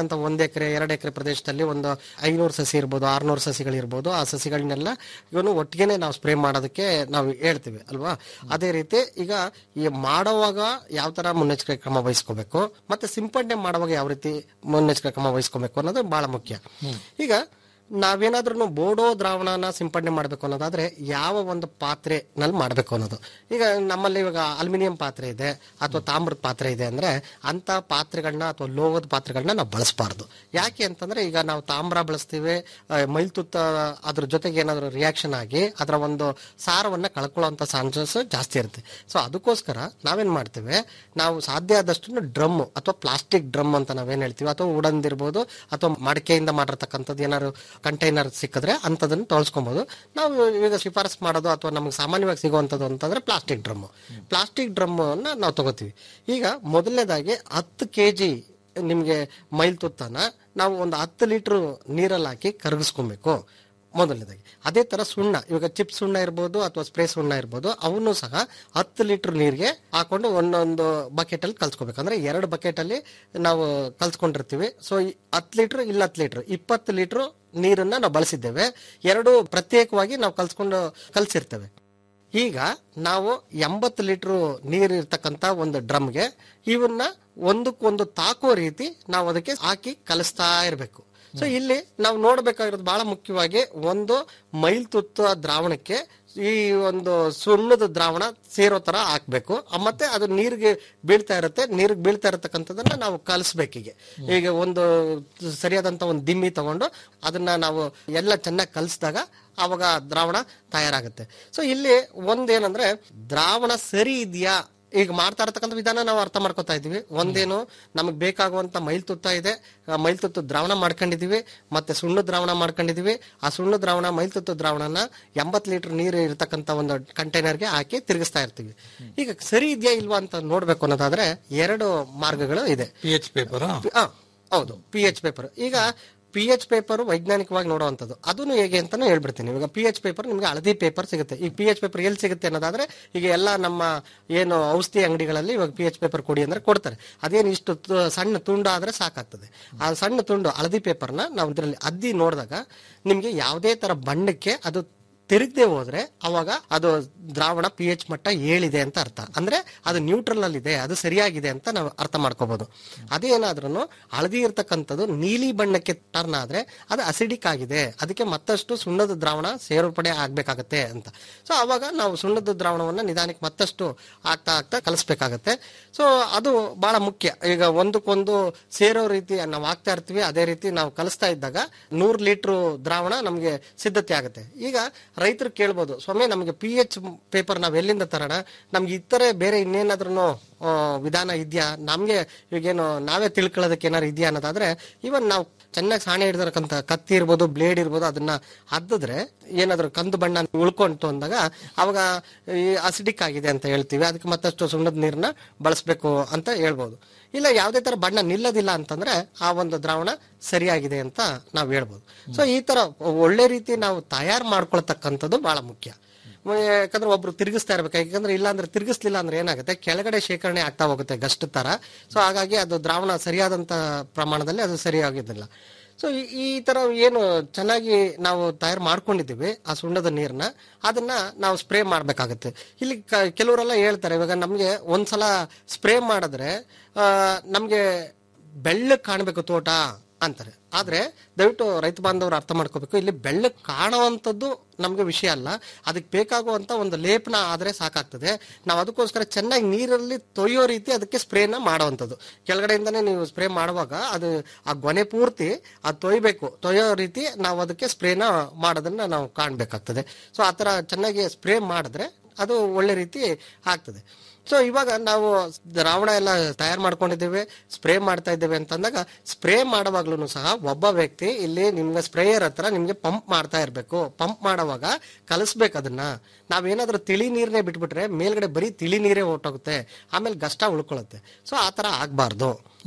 ಇರ್ತಕ್ಕಂಥ ಒಂದ್ ಎಕರೆ ಎರಡು ಎಕರೆ ಪ್ರದೇಶದಲ್ಲಿ ಒಂದು ಐನೂರು ಸಸಿ ಇರ್ಬೋದು ಆರ್ನೂರು ಸಸಿಗಳಿರ್ಬೋದು ಆ ಸಸಿಗಳನ್ನೆಲ್ಲ ಇವನು ಒಟ್ಟಿಗೆನೆ ನಾವು ಸ್ಪ್ರೇ ಮಾಡೋದಕ್ಕೆ ನಾವು ಹೇಳ್ತೀವಿ ಅಲ್ವಾ ಅದೇ ರೀತಿ ಈಗ ಈ ಮಾಡುವಾಗ ಯಾವ ತರ ಮುನ್ನೆಚ್ಚರಿಕೆ ಕ್ರಮ ವಹಿಸ್ಕೋಬೇಕು ಮತ್ತೆ ಸಿಂಪಡಣೆ ಮಾಡುವಾಗ ಯಾವ ರೀತಿ ಮುನ್ನೆಚ್ಚರಿಕೆ ಕ್ರಮ ವಹಿಸ್ಕೋಬೇಕು ಅನ್ನೋದು ಬಹಳ ಮುಖ್ಯ ಈಗ ನಾವೇನಾದ್ರೂ ಬೋಡೋ ದ್ರಾವಣನ ಸಿಂಪಡಣೆ ಮಾಡಬೇಕು ಅನ್ನೋದಾದ್ರೆ ಯಾವ ಒಂದು ಪಾತ್ರೆನಲ್ಲಿ ಮಾಡಬೇಕು ಅನ್ನೋದು ಈಗ ನಮ್ಮಲ್ಲಿ ಇವಾಗ ಅಲ್ಯೂಮಿನಿಯಂ ಪಾತ್ರೆ ಇದೆ ಅಥವಾ ತಾಮ್ರದ ಪಾತ್ರೆ ಇದೆ ಅಂದ್ರೆ ಅಂತ ಪಾತ್ರೆಗಳನ್ನ ಅಥವಾ ಲೋಹದ ಪಾತ್ರೆಗಳನ್ನ ನಾವು ಬಳಸಬಾರ್ದು ಯಾಕೆ ಅಂತಂದ್ರೆ ಈಗ ನಾವು ತಾಮ್ರ ಬಳಸ್ತೀವಿ ಆ, ಮೈಲ್ತುತ್ತ ಅದ್ರ ಜೊತೆಗೆ ಏನಾದ್ರು ರಿಯಾಕ್ಷನ್ ಆಗಿ ಅದರ ಒಂದು ಸಾರವನ್ನ ಕಳ್ಕೊಳ್ಳುವಂತ ಚಾನ್ಸಸ್ ಜಾಸ್ತಿ ಇರುತ್ತೆ ಸೊ ಅದಕ್ಕೋಸ್ಕರ ನಾವೇನ್ ಮಾಡ್ತೇವೆ ನಾವು ಸಾಧ್ಯ ಆದಷ್ಟು ಡ್ರಮ್ ಅಥವಾ ಪ್ಲಾಸ್ಟಿಕ್ ಡ್ರಮ್ ಅಂತ ನಾವೇನ್ ಹೇಳ್ತೀವಿ ಅಥವಾ ಉಡಂದಿರ್ಬೋದು ಅಥವಾ ಮಡಿಕೆಯಿಂದ ಮಾಡಿರ್ತಕ್ಕಂಥದ್ದು ಏನಾದ್ರು ಕಂಟೈನರ್ ಸಿಕ್ಕಿದ್ರೆ ಅಂತದನ್ನ ತೊಳ್ಸ್ಕೊಬಹುದು ನಾವು ಈಗ ಶಿಫಾರಸ್ ಮಾಡೋದು ಅಥವಾ ನಮ್ಗೆ ಸಾಮಾನ್ಯವಾಗಿ ಸಿಗುವಂಥದ್ದು ಅಂತಂದ್ರೆ ಪ್ಲಾಸ್ಟಿಕ್ ಡ್ರಮ್ ಪ್ಲಾಸ್ಟಿಕ್ ಡ್ರಮ್ ಅನ್ನ ನಾವು ತಗೋತೀವಿ ಈಗ ಮೊದಲನೇದಾಗಿ ಹತ್ತು ಕೆ ಜಿ ನಿಮಗೆ ಮೈಲ್ ತುತ್ತನ ನಾವು ಒಂದು ಹತ್ತು ಲೀಟರ್ ನೀರಲ್ಲಿ ಹಾಕಿ ಕರಗಿಸ್ಕೊಬೇಕು ಮೊದಲನೇದಾಗಿ ಅದೇ ತರ ಸುಣ್ಣ ಇವಾಗ ಚಿಪ್ ಸುಣ್ಣ ಇರ್ಬೋದು ಅಥವಾ ಸ್ಪ್ರೇ ಸುಣ್ಣ ಇರ್ಬೋದು ಅವನು ಸಹ ಹತ್ತು ಲೀಟರ್ ನೀರಿಗೆ ಹಾಕೊಂಡು ಒಂದೊಂದು ಬಕೆಟ್ ಅಲ್ಲಿ ಕಲ್ಸ್ಕೋಬೇಕು ಅಂದ್ರೆ ಎರಡು ಬಕೆಟ್ ಅಲ್ಲಿ ನಾವು ಕಲ್ಸ್ಕೊಂಡಿರ್ತೀವಿ ಸೊ ಹತ್ತು ಲೀಟರ್ ಇಲ್ಲ ಹತ್ತು ಲೀಟರ್ ಇಪ್ಪತ್ತು ಲೀಟರ್ ನೀರನ್ನ ನಾವು ಬಳಸಿದ್ದೇವೆ ಎರಡು ಪ್ರತ್ಯೇಕವಾಗಿ ನಾವು ಕಲ್ಸ್ಕೊಂಡು ಕಲ್ಸಿರ್ತೇವೆ ಈಗ ನಾವು ಎಂಬತ್ತು ಲೀಟರ್ ನೀರು ಇರ್ತಕ್ಕಂತ ಒಂದು ಡ್ರಮ್ಗೆ ಇವನ್ನ ಒಂದಕ್ಕೊಂದು ತಾಕೋ ರೀತಿ ನಾವು ಅದಕ್ಕೆ ಹಾಕಿ ಕಲಿಸ್ತಾ ಇರಬೇಕು ಸೊ ಇಲ್ಲಿ ನಾವು ನೋಡ್ಬೇಕಾಗಿರೋದು ಬಹಳ ಮುಖ್ಯವಾಗಿ ಒಂದು ಮೈಲ್ ತುತ್ತ ದ್ರಾವಣಕ್ಕೆ ಈ ಒಂದು ಸುಣ್ಣದ ದ್ರಾವಣ ಸೇರೋ ತರ ಹಾಕ್ಬೇಕು ಆ ಮತ್ತೆ ಅದು ನೀರಿಗೆ ಬೀಳ್ತಾ ಇರುತ್ತೆ ನೀರಿಗೆ ಬೀಳ್ತಾ ಇರತಕ್ಕಂಥದನ್ನ ನಾವು ಕಲಿಸ್ಬೇಕೀಗ ಈಗ ಒಂದು ಸರಿಯಾದಂತ ಒಂದು ದಿಮ್ಮಿ ತಗೊಂಡು ಅದನ್ನ ನಾವು ಎಲ್ಲ ಚೆನ್ನಾಗಿ ಕಲಿಸಿದಾಗ ಅವಾಗ ದ್ರಾವಣ ತಯಾರಾಗುತ್ತೆ ಸೊ ಇಲ್ಲಿ ಒಂದೇನಂದ್ರೆ ದ್ರಾವಣ ಸರಿ ಇದೆಯಾ ಈಗ ಮಾಡ್ತಾ ಇರತಕ್ಕಂಥ ವಿಧಾನ ನಾವು ಅರ್ಥ ಮಾಡ್ಕೊತಾ ಇದೀವಿ ಒಂದೇನು ನಮಗೆ ಬೇಕಾಗುವಂತ ಮೈಲ್ ತುತ್ತ ಇದೆ ಆ ಮೈಲ್ ತುತ್ತು ದ್ರಾವಣ ಮಾಡ್ಕೊಂಡಿದೀವಿ ಮತ್ತೆ ಸುಣ್ಣ ದ್ರಾವಣ ಮಾಡ್ಕೊಂಡಿದೀವಿ ಆ ಸುಣ್ಣ ದ್ರಾವಣ ಮೈಲ್ ತುತ್ತು ದ್ರಾವಣನ ಎಂಬತ್ ಲೀಟರ್ ನೀರು ಇರತಕ್ಕಂತ ಒಂದು ಕಂಟೈನರ್ಗೆ ಹಾಕಿ ತಿರುಗಿಸ್ತಾ ಇರ್ತೀವಿ ಈಗ ಸರಿ ಇದೆಯಾ ಇಲ್ವಾ ಅಂತ ನೋಡ್ಬೇಕು ಅನ್ನೋದಾದ್ರೆ ಎರಡು ಮಾರ್ಗಗಳು ಇದೆ ಪಿ ಎಚ್ ಪೇಪರ್ ಆ, ಹೌದು ಪಿ ಎಚ್ ಪೇಪರ್ ಈಗ ಪಿ ಎಚ್ ಪೇಪರ್ ವೈಜ್ಞಾನಿಕವಾಗಿ ನೋಡುವಂಥದ್ದು ಅದನ್ನು ಹೇಗೆ ಅಂತಾನು ಹೇಳ್ಬಿಡ್ತೀನಿ ಇವಾಗ ಪಿ ಎಚ್ ಪೇಪರ್ ನಿಮ್ಗೆ ಹಳದಿ ಪೇಪರ್ ಸಿಗುತ್ತೆ ಈಗ ಪಿ ಎಚ್ ಪೇಪರ್ ಎಲ್ಲಿ ಸಿಗುತ್ತೆ ಅನ್ನೋದಾದ್ರೆ ಈಗ ಎಲ್ಲ ನಮ್ಮ ಏನು ಔಷಧಿ ಅಂಗಡಿಗಳಲ್ಲಿ ಇವಾಗ ಪಿ ಎಚ್ ಪೇಪರ್ ಕೊಡಿ ಅಂದ್ರೆ ಕೊಡ್ತಾರೆ ಅದೇನು ಇಷ್ಟು ತು- ಸಣ್ಣ ತುಂಡು ಆದ್ರೆ ಸಾಕಾಗ್ತದೆ ಆ ಸಣ್ಣ ತುಂಡು ಹಳದಿ ಪೇಪರ್ನ ನಾವು ಇದರಲ್ಲಿ ಅದ್ದಿ ನೋಡಿದಾಗ ನಿಮ್ಗೆ ಯಾವುದೇ ತರ ಬಣ್ಣಕ್ಕೆ ಅದು ತಿರುಗದೆ ಹೋದ್ರೆ ಅವಾಗ ಅದು ದ್ರಾವಣ ಪಿ ಎಚ್ ಮಟ್ಟ ಏಳಿದೆ ಅಂತ ಅರ್ಥ ಅಂದ್ರೆ ಅದು ನ್ಯೂಟ್ರಲ್ ಅಲ್ಲಿ ಇದೆ ಅದು ಸರಿಯಾಗಿದೆ ಅಂತ ನಾವು ಅರ್ಥ ಮಾಡ್ಕೋಬಹುದು ಅದೇನಾದ್ರೂ ಹಳದಿ ಇರ್ತಕ್ಕಂಥದ್ದು ನೀಲಿ ಬಣ್ಣಕ್ಕೆ ಟರ್ನ್ ಆದ್ರೆ ಅದು ಅಸಿಡಿಕ್ ಆಗಿದೆ ಅದಕ್ಕೆ ಮತ್ತಷ್ಟು ಸುಣ್ಣದ ದ್ರಾವಣ ಸೇರ್ಪಡೆ ಆಗ್ಬೇಕಾಗತ್ತೆ ಅಂತ ಸೊ ಅವಾಗ ನಾವು ಸುಣ್ಣದ ದ್ರಾವಣವನ್ನ ನಿಧಾನಕ್ಕೆ ಮತ್ತಷ್ಟು ಆಗ್ತಾ ಆಗ್ತಾ ಕಲಿಸ್ಬೇಕಾಗತ್ತೆ ಸೊ ಅದು ಬಹಳ ಮುಖ್ಯ ಈಗ ಒಂದಕ್ಕೊಂದು ಸೇರೋ ರೀತಿ ನಾವು ಆಗ್ತಾ ಇರ್ತೀವಿ ಅದೇ ರೀತಿ ನಾವು ಕಲಿಸ್ತಾ ಇದ್ದಾಗ ನೂರ್ ಲೀಟರ್ ದ್ರಾವಣ ನಮಗೆ ಸಿದ್ಧತೆ ಆಗುತ್ತೆ ಈಗ ರೈತರು ಕೇಳ್ಬೋದು ಸ್ವಾಮಿ ನಮಗೆ ಪಿ ಎಚ್ ಪೇಪರ್ ನಾವ್ ಎಲ್ಲಿಂದ ತರೋಣ ನಮ್ಗೆ ಇತರೆ ಬೇರೆ ಇನ್ನೇನಾದ್ರೂ ವಿಧಾನ ಇದೆಯಾ ನಮ್ಗೆ ಈಗೇನು ನಾವೇ ತಿಳ್ಕೊಳ್ಳೋದಕ್ಕೆ ಏನಾರು ಇದೆಯಾ ಅನ್ನೋದಾದ್ರೆ ಇವನ್ ನಾವು ಚೆನ್ನಾಗಿ ಸಾಣೆ ಹಿಡಿದಿರಕ್ಕಂತ ಕತ್ತಿ ಇರ್ಬೋದು ಬ್ಲೇಡ್ ಇರ್ಬೋದು ಅದನ್ನ ಹದ್ದಿದ್ರೆ ಏನಾದ್ರು ಕಂದು ಬಣ್ಣ ಉಳ್ಕೊಂತು ಅಂದಾಗ ಅವಾಗ ಈ ಅಸಿಡಿಕ್ ಆಗಿದೆ ಅಂತ ಹೇಳ್ತೀವಿ ಅದಕ್ಕೆ ಮತ್ತಷ್ಟು ಸುಣ್ಣದ ನೀರನ್ನ ಬಳಸಬೇಕು ಅಂತ ಹೇಳ್ಬೋದು ಇಲ್ಲ ಯಾವುದೇ ತರ ಬಣ್ಣ ನಿಲ್ಲದಿಲ್ಲ ಅಂತಂದ್ರೆ ಆ ಒಂದು ದ್ರಾವಣ ಸರಿಯಾಗಿದೆ ಅಂತ ನಾವು ಹೇಳ್ಬೋದು ಸೊ ಈ ತರ ಒಳ್ಳೆ ರೀತಿ ನಾವು ತಯಾರು ಮಾಡ್ಕೊಳ್ತಕ್ಕಂಥದ್ದು ಬಹಳ ಮುಖ್ಯ ಮ- ಯಾಕಂದ್ರೆ ಒಬ್ರು ತಿರುಗಿಸ್ತಾ ಇರ್ಬೇಕು ಯಾಕಂದ್ರೆ ಇಲ್ಲ ಅಂದ್ರೆ ತಿರುಗಿಸ್ಲಿಲ್ಲ ಅಂದ್ರೆ ಏನಾಗುತ್ತೆ ಕೆಳಗಡೆ ಶೇಖರಣೆ ಆಗ್ತಾ ಹೋಗುತ್ತೆ ಗಸ್ಟ್ ತರ ಸೊ ಹಾಗಾಗಿ ಅದು ದ್ರಾವಣ ಸರಿಯಾದಂತ ಪ್ರಮಾಣದಲ್ಲಿ ಅದು ಸರಿಯಾಗಿದ್ದಿಲ್ಲ ಸೊ ಈ ತರ ಏನು ಚೆನ್ನಾಗಿ ನಾವು ತಯಾರು ಮಾಡ್ಕೊಂಡಿದ್ದೀವಿ ಆ ಸುಣ್ಣದ ನೀರನ್ನ ಅದನ್ನ ನಾವು ಸ್ಪ್ರೇ ಮಾಡ್ಬೇಕಾಗತ್ತೆ ಇಲ್ಲಿ ಕ- ಕೆಲವರೆಲ್ಲ ಹೇಳ್ತಾರೆ ಇವಾಗ ನಮ್ಗೆ ಒಂದ್ಸಲ ಸ್ಪ್ರೇ ಮಾಡಿದ್ರೆ ಆ, ನಮ್ಗೆ ಬೆಳ್ಳಗ್ ಕಾಣ್ಬೇಕು ತೋಟ ಅಂತಾರೆ ಆದ್ರೆ ದಯವಿಟ್ಟು ರೈತ ಬಾಂಧವರು ಅರ್ಥ ಮಾಡ್ಕೋಬೇಕು ಇಲ್ಲಿ ಬೆಳ್ಳಗ್ ಕಾಣುವಂಥದ್ದು ನಮ್ಗೆ ವಿಷಯ ಅಲ್ಲ ಅದಕ್ಕೆ ಬೇಕಾಗುವಂತ ಒಂದು ಲೇಪನ ಆದ್ರೆ ಸಾಕಾಗ್ತದೆ ನಾವು ಅದಕ್ಕೋಸ್ಕರ ಚೆನ್ನಾಗಿ ನೀರಲ್ಲಿ ತೊಯ್ಯೋ ರೀತಿ ಅದಕ್ಕೆ ಸ್ಪ್ರೇನ ಮಾಡುವಂಥದ್ದು ಕೆಳಗಡೆಯಿಂದನೇ ನೀವು ಸ್ಪ್ರೇ ಮಾಡುವಾಗ ಅದು ಆ ಗೊನೆ ಪೂರ್ತಿ ಅದು ತೊಯ್ಬೇಕು ತೊಯ್ಯೋ ರೀತಿ ನಾವು ಅದಕ್ಕೆ ಸ್ಪ್ರೇನ ಮಾಡೋದನ್ನ ನಾವು ಕಾಣ್ಬೇಕಾಗ್ತದೆ ಸೊ ಆ ತರ ಚೆನ್ನಾಗಿ ಸ್ಪ್ರೇ ಮಾಡಿದ್ರೆ ಅದು ಒಳ್ಳೆ ರೀತಿ ಆಗ್ತದೆ ಸೊ ಇವಾಗ ನಾವು ದ್ರಾವಣ ಎಲ್ಲ ತಯಾರು ಮಾಡ್ಕೊಂಡಿದ್ದೇವೆ ಸ್ಪ್ರೇ ಮಾಡ್ತಾ ಇದ್ದೇವೆ ಅಂತಂದಾಗ ಸ್ಪ್ರೇ ಮಾಡುವಾಗ್ಲೂ ಸಹ ಒಬ್ಬ ವ್ಯಕ್ತಿ ಇಲ್ಲಿ ನಿಮ್ಗೆ ಸ್ಪ್ರೇಯರ್ ಹತ್ರ ನಿಮ್ಗೆ ಪಂಪ್ ಮಾಡ್ತಾ ಇರ್ಬೇಕು ಪಂಪ್ ಮಾಡುವಾಗ ಕಲಿಸ್ಬೇಕು ಅದನ್ನ ನಾವೇನಾದ್ರೂ ತಿಳಿ ನೀರನ್ನೇ ಬಿಟ್ಬಿಟ್ರೆ ಮೇಲ್ಗಡೆ ಬರೀ ತಿಳಿ ನೀರೇ ಹೊರ್ಟೋಗುತ್ತೆ ಆಮೇಲೆ ಗಷ್ಟ ಉಳ್ಕೊಳ್ಳುತ್ತೆ ಸೊ ಆ ತರ ಆಗ್ಬಾರ್ದು